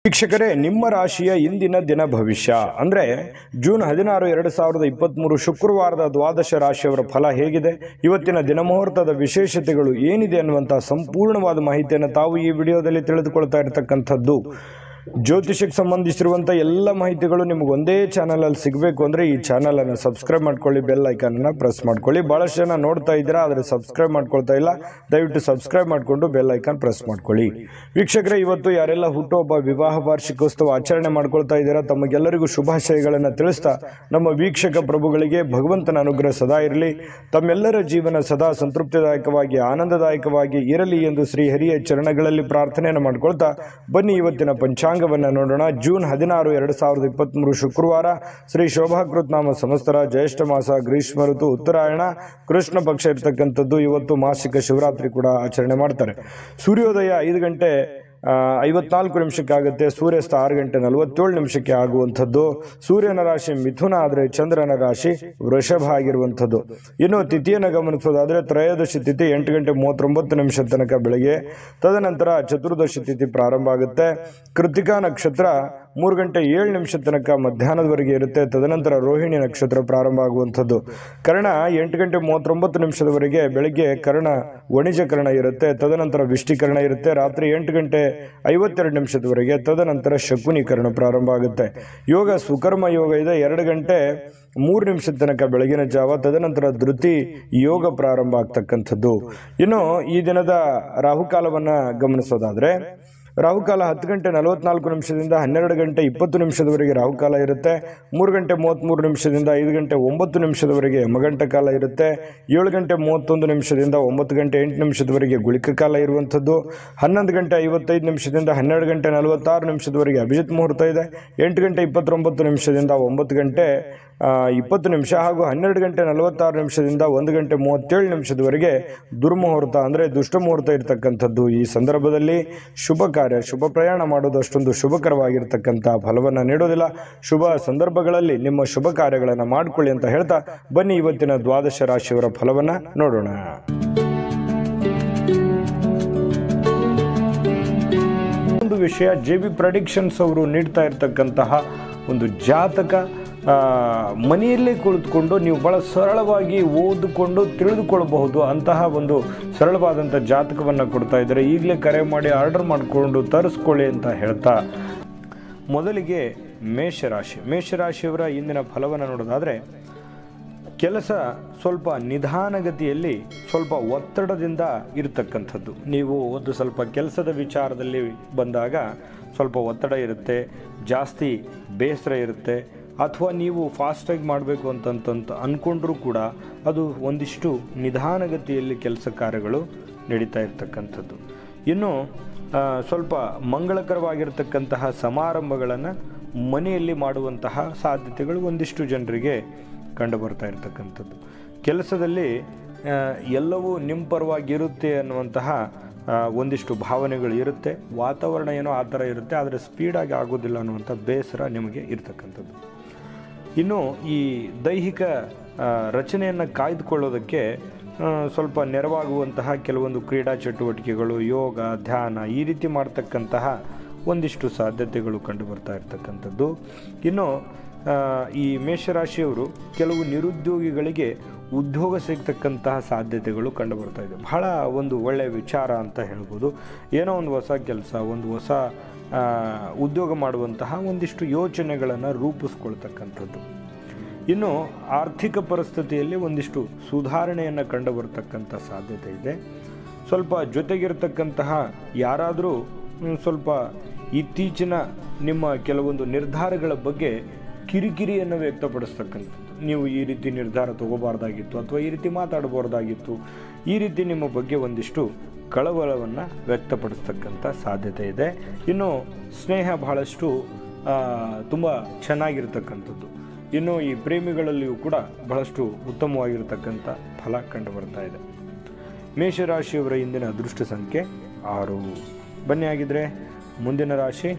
ವೀಕ್ಷಕರೇ ನಿಮ್ಮ ರಾಶಿಯ ಇಂದಿನ ದಿನ ಭವಿಷ್ಯ ಅಂದ್ರೆ ಜೂನ್ ಹದಿನಾರು ಎರಡು ಸಾವಿರದ ಇಪ್ಪತ್ತ್ಮೂರು ಶುಕ್ರವಾರದ ದ್ವಾದಶ ರಾಶಿಯವರ ಫಲ ಹೇಗಿದೆ ಇವತ್ತಿನ ದಿನಮುಹೂರ್ತದ ವಿಶೇಷತೆಗಳು ಏನಿದೆ ಅನ್ನುವಂಥ ಸಂಪೂರ್ಣವಾದ ಮಾಹಿತಿಯನ್ನು ತಾವು ಈ ವಿಡಿಯೋದಲ್ಲಿ ತಿಳಿದುಕೊಳ್ತಾ ಇರತಕ್ಕಂಥದ್ದು ಜ್ಯೋತಿಷಕ್ಕೆ ಸಂಬಂಧಿಸಿರುವಂಥ ಎಲ್ಲ ಮಾಹಿತಿಗಳು ನಿಮಗೆ ಒಂದೇ ಚಾನಲಲ್ಲಿ ಸಿಗಬೇಕು ಅಂದರೆ ಈ ಚಾನಲನ್ನು ಸಬ್ಸ್ಕ್ರೈಬ್ ಮಾಡ್ಕೊಳ್ಳಿ ಬೆಲ್ ಐಕನನ್ನು ಪ್ರೆಸ್ ಮಾಡ್ಕೊಳ್ಳಿ ಭಾಳಷ್ಟು ಜನ ನೋಡ್ತಾ ಇದ್ದೀರಾ ಆದರೆ ಸಬ್ಸ್ಕ್ರೈಬ್ ಮಾಡ್ಕೊಳ್ತಾ ಇಲ್ಲ ದಯವಿಟ್ಟು ಸಬ್ಸ್ಕ್ರೈಬ್ ಮಾಡಿಕೊಂಡು ಬೆಲ್ ಐಕಾನ್ ಪ್ರೆಸ್ ಮಾಡ್ಕೊಳ್ಳಿ ವೀಕ್ಷಕರೇ ಇವತ್ತು ಯಾರೆಲ್ಲ ಹುಟ್ಟುಹಬ್ಬ ವಿವಾಹ ವಾರ್ಷಿಕೋತ್ಸವ ಆಚರಣೆ ಮಾಡ್ಕೊಳ್ತಾ ಇದ್ದೀರಾ ತಮಗೆಲ್ಲರಿಗೂ ಶುಭಾಶಯಗಳನ್ನು ತಿಳಿಸ್ತಾ ನಮ್ಮ ವೀಕ್ಷಕ ಪ್ರಭುಗಳಿಗೆ ಭಗವಂತನ ಅನುಗ್ರಹ ಸದಾ ಇರಲಿ ತಮ್ಮೆಲ್ಲರ ಜೀವನ ಸದಾ ಸಂತೃಪ್ತಿದಾಯಕವಾಗಿ ಆನಂದದಾಯಕವಾಗಿ ಇರಲಿ ಎಂದು ಶ್ರೀ ಹರಿಯ ಚರಣಗಳಲ್ಲಿ ಪ್ರಾರ್ಥನೆಯನ್ನು ಮಾಡ್ಕೊಳ್ತಾ ಬನ್ನಿ ಇವತ್ತಿನ ಪಂಚಾಂಗವನ್ನು ನೋಡೋಣ ಜೂನ್ ಹದಿನಾರು ಎರಡು ಸಾವಿರದ ಇಪ್ಪತ್ತ್ಮೂರು ಶುಕ್ರವಾರ ಶ್ರೀ ಶೋಭಾಕೃತ್ ನಾಮ ಸಂವತ್ಸರ ಜ್ಯೇಷ್ಠ ಮಾಸ ಗ್ರೀಷ್ಮ ಋತು ಉತ್ತರಾಯಣ ಕೃಷ್ಣ ಪಕ್ಷ ಇರತಕ್ಕಂಥದ್ದು ಇವತ್ತು ಮಾಸಿಕ ಶಿವರಾತ್ರಿ ಕೂಡ ಆಚರಣೆ ಮಾಡ್ತಾರೆ ಸೂರ್ಯೋದಯ ಐದು ಗಂಟೆ ಆ, ಐವತ್ನಾಲ್ಕು ನಿಮಿಷಕ್ಕಾಗುತ್ತೆ ಸೂರ್ಯಾಸ್ತ ಆರು ಗಂಟೆ ನಲವತ್ತೇಳು ನಿಮಿಷಕ್ಕೆ ಆಗುವಂಥದ್ದು ಸೂರ್ಯನ ರಾಶಿ ಮಿಥುನ ಆದರೆ ಚಂದ್ರನ ರಾಶಿ ವೃಷಭ ಆಗಿರುವಂಥದ್ದು ಇನ್ನು ತಿಥಿಯನ್ನು ಗಮನಿಸೋದಾದರೆ ತ್ರಯೋದಶಿ ತಿಥಿ ಎಂಟು ಗಂಟೆ ಮೂವತ್ತೊಂಬತ್ತು ನಿಮಿಷ ತನಕ ಬೆಳಗ್ಗೆ ತದನಂತರ ಚತುರ್ದಶಿ ತಿಥಿ ಪ್ರಾರಂಭ ಆಗುತ್ತೆ ಕೃತಿಕಾ ನಕ್ಷತ್ರ ಮೂರು ಗಂಟೆ ಏಳು ನಿಮಿಷ ತನಕ ಮಧ್ಯಾಹ್ನದವರೆಗೆ ಇರುತ್ತೆ ತದನಂತರ ರೋಹಿಣಿ ನಕ್ಷತ್ರ ಪ್ರಾರಂಭ ಆಗುವಂಥದ್ದು ಕರ್ಣ ಎಂಟು ಗಂಟೆ ಮೂವತ್ತೊಂಬತ್ತು ನಿಮಿಷದವರೆಗೆ ಬೆಳಗ್ಗೆ ಕರ್ಣ ವಣಿಜ ಕರ್ಣ ಇರುತ್ತೆ ತದನಂತರ ವಿಷ್ಟಿಕರಣ ಇರುತ್ತೆ ರಾತ್ರಿ ಎಂಟು ಗಂಟೆ ಐವತ್ತೆರಡು ನಿಮಿಷದವರೆಗೆ ತದನಂತರ ಶಕುನೀಕರಣ ಪ್ರಾರಂಭ ಆಗುತ್ತೆ ಯೋಗ ಸುಕರ್ಮ ಯೋಗ ಇದೆ ಎರಡು ಗಂಟೆ ಮೂರು ನಿಮಿಷದ ತನಕ ಬೆಳಗಿನ ಜಾವ ತದನಂತರ ಧೃತಿ ಯೋಗ ಪ್ರಾರಂಭ ಆಗ್ತಕ್ಕಂಥದ್ದು ಇನ್ನು ಈ ದಿನದ ರಾಹುಕಾಲವನ್ನು ಗಮನಿಸೋದಾದರೆ ರಾಹುಕಾಲ ಹತ್ತು ಗಂಟೆ ನಲವತ್ನಾಲ್ಕು ನಿಮಿಷದಿಂದ ಹನ್ನೆರಡು ಗಂಟೆ ಇಪ್ಪತ್ತು ನಿಮಿಷದವರೆಗೆ ರಾಹುಕಾಲ ಇರುತ್ತೆ ಮೂರು ಗಂಟೆ ಮೂವತ್ತ್ಮೂರು ನಿಮಿಷದಿಂದ ಐದು ಗಂಟೆ ಒಂಬತ್ತು ನಿಮಿಷದವರೆಗೆ ಯಮಗಂಟ ಕಾಲ ಇರುತ್ತೆ ಏಳು ಗಂಟೆ ಮೂವತ್ತೊಂದು ನಿಮಿಷದಿಂದ ಒಂಬತ್ತು ಗಂಟೆ ಎಂಟು ನಿಮಿಷದವರೆಗೆ ಗುಳಿಕ ಕಾಲ ಇರುವಂಥದ್ದು ಹನ್ನೊಂದು ಗಂಟೆ ಐವತ್ತೈದು ನಿಮಿಷದಿಂದ ಹನ್ನೆರಡು ಗಂಟೆ ನಲವತ್ತಾರು ನಿಮಿಷದವರೆಗೆ ಅಭಿಜಿತ್ ಮುಹೂರ್ತ ಇದೆ ಎಂಟು ಗಂಟೆ ಇಪ್ಪತ್ತೊಂಬತ್ತು ನಿಮಿಷದಿಂದ ಒಂಬತ್ತು ಗಂಟೆ ಆ, ಇಪ್ಪತ್ತು ನಿಮಿಷ ಹಾಗೂ ಹನ್ನೆರಡು ಗಂಟೆ ನಲವತ್ತಾರು ನಿಮಿಷದಿಂದ ಒಂದು ಗಂಟೆ ಮೂವತ್ತೇಳು ನಿಮಿಷದವರೆಗೆ ದುರ್ಮುಹೂರ್ತ ಅಂದರೆ ದುಷ್ಟ ಮುಹೂರ್ತ ಇರತಕ್ಕಂಥದ್ದು ಈ ಸಂದರ್ಭದಲ್ಲಿ ಶುಭ ಕಾರ್ಯ ಶುಭ ಪ್ರಯಾಣ ಮಾಡೋದು ಅಷ್ಟೊಂದು ಶುಭಕರವಾಗಿರ್ತಕ್ಕಂಥ ಫಲವನ್ನು ನೀಡೋದಿಲ್ಲ ಶುಭ ಸಂದರ್ಭಗಳಲ್ಲಿ ನಿಮ್ಮ ಶುಭ ಕಾರ್ಯಗಳನ್ನು ಮಾಡಿಕೊಳ್ಳಿ ಅಂತ ಹೇಳ್ತಾ ಬನ್ನಿ ಇವತ್ತಿನ ದ್ವಾದಶ ರಾಶಿಯವರ ಫಲವನ್ನು ನೋಡೋಣ ಒಂದು ವಿಷಯ ಜೆ ಬಿ ಪ್ರಡಿಕ್ಷನ್ಸ್ ಅವರು ನೀಡ್ತಾ ಇರತಕ್ಕಂತಹ ಒಂದು ಜಾತಕ ಆ, ಮನೆಯಲ್ಲೇ ಕುಳಿತುಕೊಂಡು ನೀವು ಭಾಳ ಸರಳವಾಗಿ ಓದಿಕೊಂಡು ತಿಳಿದುಕೊಳ್ಳಬಹುದು ಅಂತಹ ಒಂದು ಸರಳವಾದಂಥ ಜಾತಕವನ್ನು ಕೊಡ್ತಾ ಇದ್ದಾರೆ ಈಗಲೇ ಕರೆ ಮಾಡಿ ಆರ್ಡರ್ ಮಾಡಿಕೊಂಡು ತರಿಸ್ಕೊಳ್ಳಿ ಅಂತ ಹೇಳ್ತಾ ಮೊದಲಿಗೆ ಮೇಷರಾಶಿ ಮೇಷರಾಶಿಯವರ ಇಂದಿನ ಫಲವನ್ನು ನೋಡೋದಾದರೆ ಕೆಲಸ ಸ್ವಲ್ಪ ನಿಧಾನಗತಿಯಲ್ಲಿ ಸ್ವಲ್ಪ ಒತ್ತಡದಿಂದ ಇರತಕ್ಕಂಥದ್ದು ನೀವು ಒಂದು ಸ್ವಲ್ಪ ಕೆಲಸದ ವಿಚಾರದಲ್ಲಿ ಬಂದಾಗ ಸ್ವಲ್ಪ ಒತ್ತಡ ಇರುತ್ತೆ ಜಾಸ್ತಿ ಬೇಸರ ಇರುತ್ತೆ ಅಥವಾ ನೀವು ಫಾಸ್ಟಾಗಿ ಮಾಡಬೇಕು ಅಂತಂತಂತ ಅಂದ್ಕೊಂಡ್ರೂ ಕೂಡ ಅದು ಒಂದಿಷ್ಟು ನಿಧಾನಗತಿಯಲ್ಲಿ ಕೆಲಸ ಕಾರ್ಯಗಳು ನಡೀತಾ ಇರ್ತಕ್ಕಂಥದ್ದು ಇನ್ನು ಆ, ಸ್ವಲ್ಪ ಮಂಗಳಕರವಾಗಿರ್ತಕ್ಕಂತಹ ಸಮಾರಂಭಗಳನ್ನು ಮನೆಯಲ್ಲಿ ಮಾಡುವಂತಹ ಸಾಧ್ಯತೆಗಳು ಒಂದಿಷ್ಟು ಜನರಿಗೆ ಕಂಡು ಬರ್ತಾ ಇರತಕ್ಕಂಥದ್ದು ಕೆಲಸದಲ್ಲಿ ಆ, ಎಲ್ಲವೂ ನಿಮ್ಮ ಪರವಾಗಿರುತ್ತೆ ಅನ್ನುವಂತಹ ಆ, ಒಂದಿಷ್ಟು ಭಾವನೆಗಳು ಇರುತ್ತೆ ವಾತಾವರಣ ಏನೋ ಆ ಥರ ಇರುತ್ತೆ ಆದರೆ ಸ್ಪೀಡಾಗಿ ಆಗೋದಿಲ್ಲ ಅನ್ನುವಂಥ ಬೇಸರ ನಿಮಗೆ ಇರ್ತಕ್ಕಂಥದ್ದು ಇನ್ನು ಈ ದೈಹಿಕ ಆ, ರಚನೆಯನ್ನು ಕಾಯ್ದುಕೊಳ್ಳೋದಕ್ಕೆ ಆ, ಸ್ವಲ್ಪ ನೆರವಾಗುವಂತಹ ಕೆಲವೊಂದು ಕ್ರೀಡಾ ಚಟುವಟಿಕೆಗಳು ಯೋಗ ಧ್ಯಾನ ಈ ರೀತಿ ಮಾಡ್ತಕ್ಕಂತಹ ಒಂದಿಷ್ಟು ಸಾಧ್ಯತೆಗಳು ಕಂಡು ಬರ್ತಾ ಇರ್ತಕ್ಕಂಥದ್ದು ಇನ್ನು ಆ, ಈ ಮೇಷರಾಶಿಯವರು ಕೆಲವು ನಿರುದ್ಯೋಗಿಗಳಿಗೆ ಉದ್ಯೋಗ ಸಿಗ್ತಕ್ಕಂತಹ ಸಾಧ್ಯತೆಗಳು ಕಂಡು ಬರ್ತಾ ಇದೆ ಬಹಳ ಒಂದು ಒಳ್ಳೆಯ ವಿಚಾರ ಅಂತ ಹೇಳ್ಬೋದು ಏನೋ ಒಂದು ಹೊಸ ಕೆಲಸ ಒಂದು ಹೊಸ ಆ, ಉದ್ಯೋಗ ಮಾಡುವಂತಹ ಒಂದಿಷ್ಟು ಯೋಚನೆಗಳನ್ನು ರೂಪಿಸ್ಕೊಳ್ತಕ್ಕಂಥದ್ದು ಇನ್ನು ಆರ್ಥಿಕ ಪರಿಸ್ಥಿತಿಯಲ್ಲಿ ಒಂದಿಷ್ಟು ಸುಧಾರಣೆಯನ್ನು ಕಂಡು ಬರ್ತಕ್ಕಂಥ ಸಾಧ್ಯತೆ ಇದೆ ಸ್ವಲ್ಪ ಜೊತೆಗಿರ್ತಕ್ಕಂತಹ ಯಾರಾದರೂ ಮ್, ಸ್ವಲ್ಪ ಇತ್ತೀಚಿನ ನಿಮ್ಮ ಕೆಲವೊಂದು ನಿರ್ಧಾರಗಳ ಬಗ್ಗೆ ಕಿರಿಕಿರಿಯನ್ನು ವ್ಯಕ್ತಪಡಿಸ್ತಕ್ಕಂಥದ್ದು ನೀವು ಈ ರೀತಿ ನಿರ್ಧಾರ ತಗೋಬಾರ್ದಾಗಿತ್ತು ಅಥವಾ ಈ ರೀತಿ ಮಾತಾಡಬಾರ್ದಾಗಿತ್ತು ಈ ರೀತಿ ನಿಮ್ಮ ಬಗ್ಗೆ ಒಂದಿಷ್ಟು ಕಳವಳವನ್ನು ವ್ಯಕ್ತಪಡಿಸ್ತಕ್ಕಂಥ ಸಾಧ್ಯತೆ ಇದೆ ಇನ್ನು ಸ್ನೇಹ ಬಹಳಷ್ಟು ತುಂಬ ಚೆನ್ನಾಗಿರ್ತಕ್ಕಂಥದ್ದು ಇನ್ನು ಈ ಪ್ರೇಮಿಗಳಲ್ಲಿಯೂ ಕೂಡ ಬಹಳಷ್ಟು ಉತ್ತಮವಾಗಿರ್ತಕ್ಕಂಥ ಫಲ ಕಂಡು ಬರ್ತಾ ಇದೆ ಮೇಷರಾಶಿಯವರ ಇಂದಿನ ಅದೃಷ್ಟ ಸಂಖ್ಯೆ ಆರು ಬನ್ನಿ ಆಗಿದ್ರೆ ಮುಂದಿನ ರಾಶಿ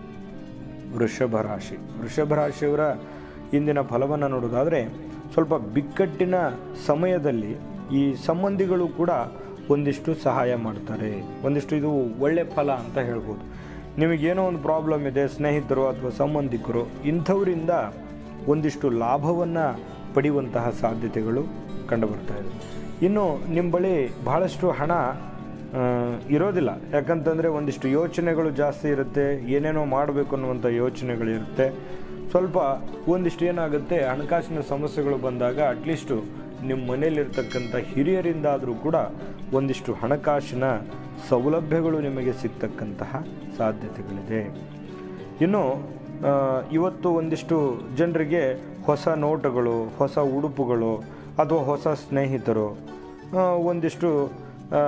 ವೃಷಭ ರಾಶಿ ವೃಷಭ ರಾಶಿಯವರ ಇಂದಿನ ಫಲವನ್ನು ನೋಡೋದಾದರೆ ಸ್ವಲ್ಪ ಬಿಕ್ಕಟ್ಟಿನ ಸಮಯದಲ್ಲಿ ಈ ಸಂಬಂಧಿಗಳು ಕೂಡ ಒಂದಿಷ್ಟು ಸಹಾಯ ಮಾಡ್ತಾರೆ ಒಂದಿಷ್ಟು ಇದು ಒಳ್ಳೆ ಫಲ ಅಂತ ಹೇಳ್ಬೋದು ನಿಮಗೇನೋ ಒಂದು ಪ್ರಾಬ್ಲಮ್ ಇದೆ ಸ್ನೇಹಿತರು ಅಥವಾ ಸಂಬಂಧಿಕರು ಇಂಥವರಿಂದ ಒಂದಿಷ್ಟು ಲಾಭವನ್ನು ಪಡೆಯುವಂತಹ ಸಾಧ್ಯತೆಗಳು ಕಂಡುಬರ್ತಾ ಇದೆ ಇನ್ನು ನಿಮ್ಮ ಬಳಿ ಬಹಳಷ್ಟು ಹಣ ಆ, ಇರೋದಿಲ್ಲ ಯಾಕಂತಂದರೆ ಒಂದಿಷ್ಟು ಯೋಚನೆಗಳು ಜಾಸ್ತಿ ಇರುತ್ತೆ ಏನೇನೋ ಮಾಡಬೇಕು ಅನ್ನುವಂಥ ಯೋಚನೆಗಳಿರುತ್ತೆ ಸ್ವಲ್ಪ ಒಂದಿಷ್ಟು ಏನಾಗುತ್ತೆ ಹಣಕಾಸಿನ ಸಮಸ್ಯೆಗಳು ಬಂದಾಗ ಅಟ್ಲೀಸ್ಟು ನಿಮ್ಮ ಮನೆಯಲ್ಲಿರ್ತಕ್ಕಂಥ ಹಿರಿಯರಿಂದಾದರೂ ಕೂಡ ಒಂದಿಷ್ಟು ಹಣಕಾಸಿನ ಸೌಲಭ್ಯಗಳು ನಿಮಗೆ ಸಿಗ್ತಕ್ಕಂತಹ ಸಾಧ್ಯತೆಗಳಿದೆ ಇನ್ನು ಆ, ಇವತ್ತು ಒಂದಿಷ್ಟು ಜನರಿಗೆ ಹೊಸ ನೋಟುಗಳು ಹೊಸ ಉಡುಪುಗಳು ಅಥವಾ ಹೊಸ ಸ್ನೇಹಿತರು ಆ, ಒಂದಿಷ್ಟು ಆ,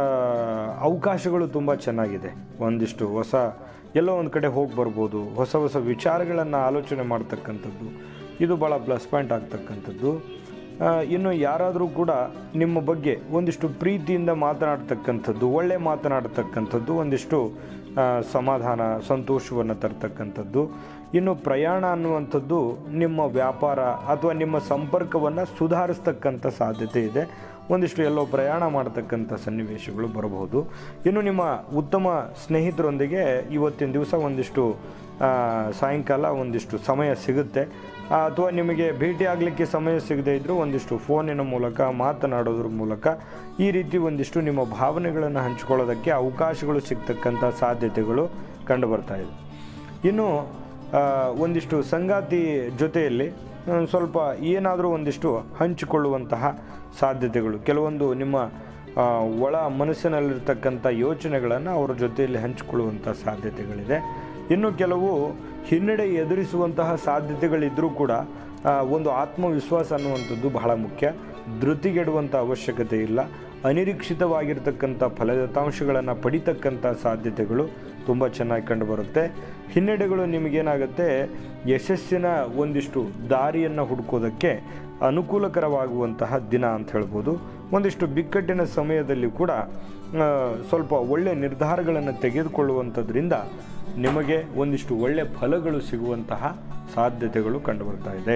ಅವಕಾಶಗಳು ತುಂಬ ಚೆನ್ನಾಗಿದೆ ಒಂದಿಷ್ಟು ಹೊಸ ಎಲ್ಲೋ ಒಂದು ಕಡೆ ಹೋಗಿ ಬರ್ಬೋದು ಹೊಸ ಹೊಸ ವಿಚಾರಗಳನ್ನು ಆಲೋಚನೆ ಮಾಡ್ತಕ್ಕಂಥದ್ದು ಇದು ಭಾಳ ಪ್ಲಸ್ ಪಾಯಿಂಟ್ ಆಗ್ತಕ್ಕಂಥದ್ದು ಆ, ಇನ್ನು ಯಾರಾದರೂ ಕೂಡ ನಿಮ್ಮ ಬಗ್ಗೆ ಒಂದಿಷ್ಟು ಪ್ರೀತಿಯಿಂದ ಮಾತನಾಡ್ತಕ್ಕಂಥದ್ದು ಒಳ್ಳೆ ಮಾತನಾಡ್ತಕ್ಕಂಥದ್ದು ಒಂದಿಷ್ಟು ಆ, ಸಮಾಧಾನ ಸಂತೋಷವನ್ನು ತರ್ತಕ್ಕಂಥದ್ದು ಇನ್ನು ಪ್ರಯಾಣ ಅನ್ನುವಂಥದ್ದು ನಿಮ್ಮ ವ್ಯಾಪಾರ ಅಥವಾ ನಿಮ್ಮ ಸಂಪರ್ಕವನ್ನು ಸುಧಾರಿಸ್ತಕ್ಕಂಥ ಸಾಧ್ಯತೆ ಇದೆ ಒಂದಿಷ್ಟು ಎಲ್ಲೋ ಪ್ರಯಾಣ ಮಾಡ್ತಕ್ಕಂಥ ಸನ್ನಿವೇಶಗಳು ಬರಬಹುದು ಇನ್ನು ನಿಮ್ಮ ಉತ್ತಮ ಸ್ನೇಹಿತರೊಂದಿಗೆ ಇವತ್ತಿನ ದಿವಸ ಒಂದಿಷ್ಟು ಆ, ಸಾಯಂಕಾಲ ಒಂದಿಷ್ಟು ಸಮಯ ಸಿಗುತ್ತೆ ಆ, ಅಥವಾ ನಿಮಗೆ ಭೇಟಿ ಆಗಲಿಕ್ಕೆ ಸಮಯ ಸಿಗದೇ ಇದ್ದರೂ ಒಂದಿಷ್ಟು ಫೋನಿನ ಮೂಲಕ ಮಾತನಾಡೋದ್ರ ಮೂಲಕ ಈ ರೀತಿ ಒಂದಿಷ್ಟು ನಿಮ್ಮ ಭಾವನೆಗಳನ್ನು ಹಂಚ್ಕೊಳ್ಳೋದಕ್ಕೆ ಅವಕಾಶಗಳು ಸಿಗ್ತಕ್ಕಂಥ ಸಾಧ್ಯತೆಗಳು ಕಂಡುಬರ್ತಾ ಇದೆ ಇನ್ನು ಆ, ಒಂದಿಷ್ಟು ಸಂಗಾತಿ ಜೊತೆಯಲ್ಲಿ ಆ, ಸ್ವಲ್ಪ ಏನಾದರೂ ಒಂದಿಷ್ಟು ಹಂಚಿಕೊಳ್ಳುವಂತಹ ಸಾಧ್ಯತೆಗಳು ಕೆಲವೊಂದು ನಿಮ್ಮ ಆ, ಒಳ ಮನಸ್ಸಿನಲ್ಲಿರ್ತಕ್ಕಂಥ ಯೋಚನೆಗಳನ್ನು ಅವರ ಜೊತೆಯಲ್ಲಿ ಹಂಚಿಕೊಳ್ಳುವಂಥ ಸಾಧ್ಯತೆಗಳಿದೆ ಇನ್ನು ಕೆಲವು ಹಿನ್ನಡೆ ಎದುರಿಸುವಂತಹ ಸಾಧ್ಯತೆಗಳಿದ್ದರೂ ಕೂಡ ಆ, ಒಂದು ಆತ್ಮವಿಶ್ವಾಸ ಅನ್ನುವಂಥದ್ದು ಬಹಳ ಮುಖ್ಯ ಧೃತಿಗೆಡುವಂಥ ಅವಶ್ಯಕತೆ ಇಲ್ಲ ಅನಿರೀಕ್ಷಿತವಾಗಿರ್ತಕ್ಕಂಥ ಫಲಿತಾಂಶಗಳನ್ನು ಪಡಿತಕ್ಕಂಥ ಸಾಧ್ಯತೆಗಳು ತುಂಬ ಚೆನ್ನಾಗಿ ಕಂಡುಬರುತ್ತೆ ಹಿನ್ನಡೆಗಳು ನಿಮಗೇನಾಗುತ್ತೆ ಯಶಸ್ಸಿನ ಒಂದಿಷ್ಟು ದಾರಿಯನ್ನು ಹುಡುಕೋದಕ್ಕೆ ಅನುಕೂಲಕರವಾಗುವಂತಹ ದಿನ ಅಂತ ಹೇಳ್ಬೋದು ಒಂದಿಷ್ಟು ಬಿಕ್ಕಟ್ಟಿನ ಸಮಯದಲ್ಲಿ ಕೂಡ ಆ, ಸ್ವಲ್ಪ ಒಳ್ಳೆಯ ನಿರ್ಧಾರಗಳನ್ನು ತೆಗೆದುಕೊಳ್ಳುವಂಥದ್ರಿಂದ ನಿಮಗೆ ಒಂದಿಷ್ಟು ಒಳ್ಳೆಯ ಫಲಗಳು ಸಿಗುವಂತಹ ಸಾಧ್ಯತೆಗಳು ಕಂಡುಬರ್ತಾ ಇದೆ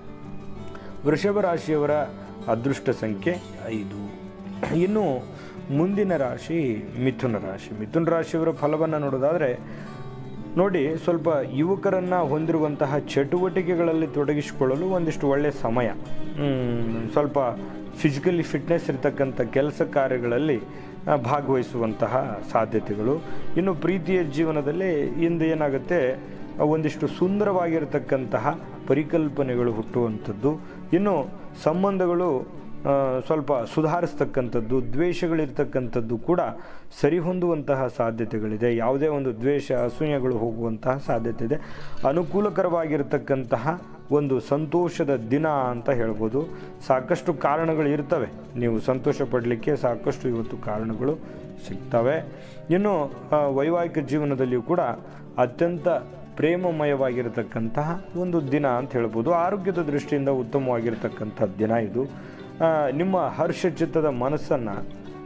ವೃಷಭ ರಾಶಿಯವರ ಅದೃಷ್ಟ ಸಂಖ್ಯೆ ಐದು ಇನ್ನು ಮುಂದಿನ ರಾಶಿ ಮಿಥುನ ರಾಶಿ ಮಿಥುನ ರಾಶಿಯವರ ಫಲವನ್ನು ನೋಡೋದಾದರೆ ನೋಡಿ ಸ್ವಲ್ಪ ಯುವಕರನ್ನು ಹೊಂದಿರುವಂತಹ ಚಟುವಟಿಕೆಗಳಲ್ಲಿ ತೊಡಗಿಸಿಕೊಳ್ಳಲು ಒಂದಿಷ್ಟು ಒಳ್ಳೆಯ ಸಮಯ ಹ್ಮ್, ಸ್ವಲ್ಪ ಫಿಸಿಕಲಿ ಫಿಟ್ನೆಸ್ ಇರತಕ್ಕಂಥ ಕೆಲಸ ಕಾರ್ಯಗಳಲ್ಲಿ ಆ, ಭಾಗವಹಿಸುವಂತಹ ಸಾಧ್ಯತೆಗಳು ಇನ್ನು ಪ್ರೀತಿಯ ಜೀವನದಲ್ಲಿ ಇಂದು ಏನಾಗುತ್ತೆ ಆ, ಒಂದಿಷ್ಟು ಸುಂದರವಾಗಿರತಕ್ಕಂತಹ ಪರಿಕಲ್ಪನೆಗಳು ಹುಟ್ಟುವಂಥದ್ದು ಇನ್ನು ಸಂಬಂಧಗಳು ಆ, ಸ್ವಲ್ಪ ಸುಧಾರಿಸ್ತಕ್ಕಂಥದ್ದು ದ್ವೇಷಗಳಿರ್ತಕ್ಕಂಥದ್ದು ಕೂಡ ಸರಿಹೊಂದುವಂತಹ ಸಾಧ್ಯತೆಗಳಿದೆ ಯಾವುದೇ ಒಂದು ದ್ವೇಷ ಅಸೂಯೆಗಳು ಹೋಗುವಂತಹ ಸಾಧ್ಯತೆ ಇದೆ ಅನುಕೂಲಕರವಾಗಿರ್ತಕ್ಕಂತಹ ಒಂದು ಸಂತೋಷದ ದಿನ ಅಂತ ಹೇಳ್ಬೋದು ಸಾಕಷ್ಟು ಕಾರಣಗಳು ಇರ್ತವೆ ನೀವು ಸಂತೋಷ ಪಡಲಿಕ್ಕೆ ಸಾಕಷ್ಟು ಇವತ್ತು ಕಾರಣಗಳು ಸಿಗ್ತವೆ ಇನ್ನು ಆ, ವೈವಾಹಿಕ ಜೀವನದಲ್ಲಿಯೂ ಕೂಡ ಅತ್ಯಂತ ಪ್ರೇಮಮಯವಾಗಿರತಕ್ಕಂತಹ ಒಂದು ದಿನ ಅಂತ ಹೇಳ್ಬೋದು ಆರೋಗ್ಯದ ದೃಷ್ಟಿಯಿಂದ ಉತ್ತಮವಾಗಿರ್ತಕ್ಕಂಥ ದಿನ ಇದು ಆ, ನಿಮ್ಮ ಹರ್ಷಚಿತ್ತದ ಮನಸ್ಸನ್ನು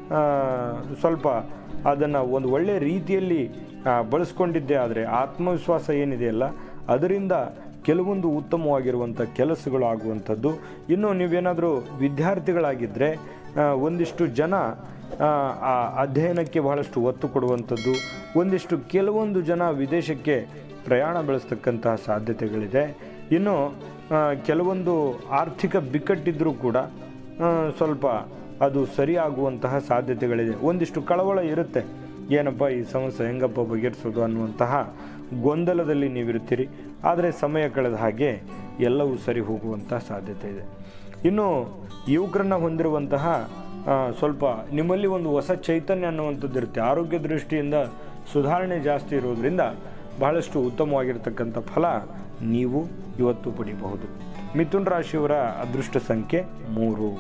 ಸ್ವಲ್ಪ ಅದನ್ನು ಒಂದು ಒಳ್ಳೆಯ ರೀತಿಯಲ್ಲಿ ಆ, ಬಳಸ್ಕೊಂಡಿದ್ದೇ ಆದರೆ ಆತ್ಮವಿಶ್ವಾಸ ಏನಿದೆಯಲ್ಲ ಅದರಿಂದ ಕೆಲವೊಂದು ಉತ್ತಮವಾಗಿರುವಂಥ ಕೆಲಸಗಳು ಆಗುವಂಥದ್ದು ಇನ್ನು ನೀವೇನಾದರೂ ವಿದ್ಯಾರ್ಥಿಗಳಾಗಿದ್ದರೆ ಆ, ಒಂದಿಷ್ಟು ಜನ ಆ, ಆ ಅಧ್ಯಯನಕ್ಕೆ ಬಹಳಷ್ಟು ಒತ್ತು ಕೊಡುವಂಥದ್ದು ಒಂದಿಷ್ಟು ಕೆಲವೊಂದು ಜನ ವಿದೇಶಕ್ಕೆ ಪ್ರಯಾಣ ಬೆಳೆಸ್ತಕ್ಕಂತಹ ಸಾಧ್ಯತೆಗಳಿದೆ ಇನ್ನು ಆ, ಕೆಲವೊಂದು ಆರ್ಥಿಕ ಬಿಕ್ಕಟ್ಟಿದ್ದರೂ ಕೂಡ ಆ, ಸ್ವಲ್ಪ ಅದು ಸರಿಯಾಗುವಂತಹ ಸಾಧ್ಯತೆಗಳಿದೆ ಒಂದಿಷ್ಟು ಕಳವಳ ಇರುತ್ತೆ ಏನಪ್ಪ ಈ ಸಮಸ್ಯೆ ಹೆಂಗಪ್ಪ ಬಗೆಹರಿಸೋದು ಅನ್ನುವಂತಹ ಗೊಂದಲದಲ್ಲಿ ನೀವಿರ್ತೀರಿ ಆದರೆ ಸಮಯ ಕಳೆದ ಹಾಗೆ ಎಲ್ಲವೂ ಸರಿ ಹೋಗುವಂತಹ ಸಾಧ್ಯತೆ ಇದೆ ಇನ್ನು ಯುವಕರನ್ನ ಹೊಂದಿರುವಂತಹ ಆ, ಸ್ವಲ್ಪ ನಿಮ್ಮಲ್ಲಿ ಒಂದು ಹೊಸ ಚೈತನ್ಯ ಅನ್ನುವಂಥದ್ದು ಇರುತ್ತೆ ಆರೋಗ್ಯ ದೃಷ್ಟಿಯಿಂದ ಸುಧಾರಣೆ ಜಾಸ್ತಿ ಇರೋದ್ರಿಂದ ಬಹಳಷ್ಟು ಉತ್ತಮವಾಗಿರ್ತಕ್ಕಂಥ ಫಲ ನೀವು ಇವತ್ತು ಪಡಿಬಹುದು ಮಿಥುನ್ ರಾಶಿಯವರ ಅದೃಷ್ಟ ಸಂಖ್ಯೆ ಮೂರು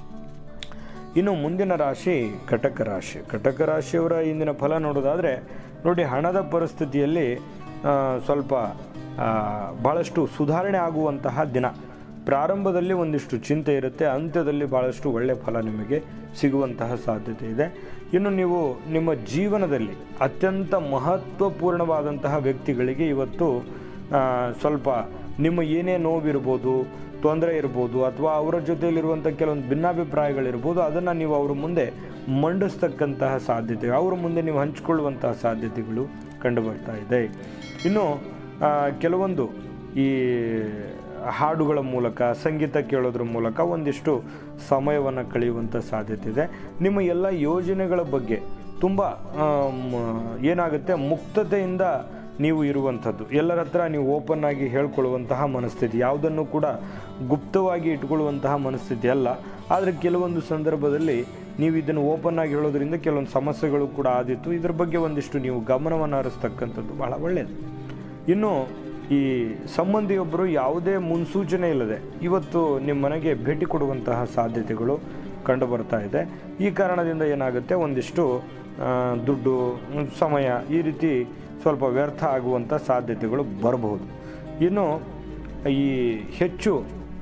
ಇನ್ನು ಮುಂದಿನ ರಾಶಿ ಕಟಕ ರಾಶಿ ಕಟಕ ರಾಶಿಯವರ ಇಂದಿನ ಫಲ ನೋಡೋದಾದರೆ ನೋಡಿ ಹಣದ ಪರಿಸ್ಥಿತಿಯಲ್ಲಿ ಆ, ಸ್ವಲ್ಪ ಆ, ಭಾಳಷ್ಟು ಸುಧಾರಣೆ ಆಗುವಂತಹ ದಿನ ಪ್ರಾರಂಭದಲ್ಲಿ ಒಂದಿಷ್ಟು ಚಿಂತೆ ಇರುತ್ತೆ ಅಂತ್ಯದಲ್ಲಿ ಭಾಳಷ್ಟು ಒಳ್ಳೆಯ ಫಲ ನಿಮಗೆ ಸಿಗುವಂತಹ ಸಾಧ್ಯತೆ ಇದೆ ಇನ್ನು ನೀವು ನಿಮ್ಮ ಜೀವನದಲ್ಲಿ ಅತ್ಯಂತ ಮಹತ್ವಪೂರ್ಣವಾದಂತಹ ವ್ಯಕ್ತಿಗಳಿಗೆ ಇವತ್ತು ಆ, ಸ್ವಲ್ಪ ನಿಮ್ಮ ಏನೇ ನೋವಿರ್ಬೋದು ತೊಂದರೆ ಇರ್ಬೋದು ಅಥವಾ ಅವರ ಜೊತೆಯಲ್ಲಿರುವಂಥ ಕೆಲವೊಂದು ಭಿನ್ನಾಭಿಪ್ರಾಯಗಳಿರ್ಬೋದು ಅದನ್ನು ನೀವು ಅವ್ರ ಮುಂದೆ ಮಂಡಿಸ್ತಕ್ಕಂತಹ ಸಾಧ್ಯತೆ ಅವ್ರ ಮುಂದೆ ನೀವು ಹಂಚಿಕೊಳ್ಳುವಂತಹ ಸಾಧ್ಯತೆಗಳು ಕಂಡು ಬರ್ತಾ ಇದೆ ಇನ್ನು ಆ, ಕೆಲವೊಂದು ಈ ಹಾಡುಗಳ ಮೂಲಕ ಸಂಗೀತ ಕೇಳೋದ್ರ ಮೂಲಕ ಒಂದಿಷ್ಟು ಸಮಯವನ್ನು ಕಳೆಯುವಂಥ ಸಾಧ್ಯತೆ ಇದೆ ನಿಮ್ಮ ಎಲ್ಲ ಯೋಜನೆಗಳ ಬಗ್ಗೆ ತುಂಬ ಏನಾಗುತ್ತೆ ಮುಕ್ತತೆಯಿಂದ ನೀವು ಇರುವಂಥದ್ದು ಎಲ್ಲರ ಹತ್ರ ನೀವು ಓಪನ್ ಆಗಿ ಹೇಳ್ಕೊಳ್ಳುವಂತಹ ಮನಸ್ಥಿತಿ ಯಾವುದನ್ನು ಕೂಡ ಗುಪ್ತವಾಗಿ ಇಟ್ಕೊಳ್ಳುವಂತಹ ಮನಸ್ಥಿತಿ ಅಲ್ಲ ಆದರೆ ಕೆಲವೊಂದು ಸಂದರ್ಭದಲ್ಲಿ ನೀವು ಇದನ್ನು ಓಪನ್ ಆಗಿ ಹೇಳೋದ್ರಿಂದ ಕೆಲವೊಂದು ಸಮಸ್ಯೆಗಳು ಕೂಡ ಆದಿತ್ತು ಇದ್ರ ಬಗ್ಗೆ ಒಂದಿಷ್ಟು ನೀವು ಗಮನವನ್ನು ಹರಿಸ್ತಕ್ಕಂಥದ್ದು ಬಹಳ ಒಳ್ಳೆಯದು ಇನ್ನು ಈ ಸಂಬಂಧಿಯೊಬ್ಬರು ಯಾವುದೇ ಮುನ್ಸೂಚನೆ ಇಲ್ಲದೆ ಇವತ್ತು ನಿಮ್ಮ ಮನೆಗೆ ಭೇಟಿ ಕೊಡುವಂತಹ ಸಾಧ್ಯತೆಗಳು ಕಂಡು ಬರ್ತಾ ಇದೆ ಈ ಕಾರಣದಿಂದ ಏನಾಗುತ್ತೆ ಒಂದಿಷ್ಟು ಆ, ದುಡ್ಡು ಮ್, ಸಮಯ ಈ ರೀತಿ ಸ್ವಲ್ಪ ವ್ಯರ್ಥ ಆಗುವಂಥ ಸಾಧ್ಯತೆಗಳು ಬರಬಹುದು ಇನ್ನು ಈ ಹೆಚ್ಚು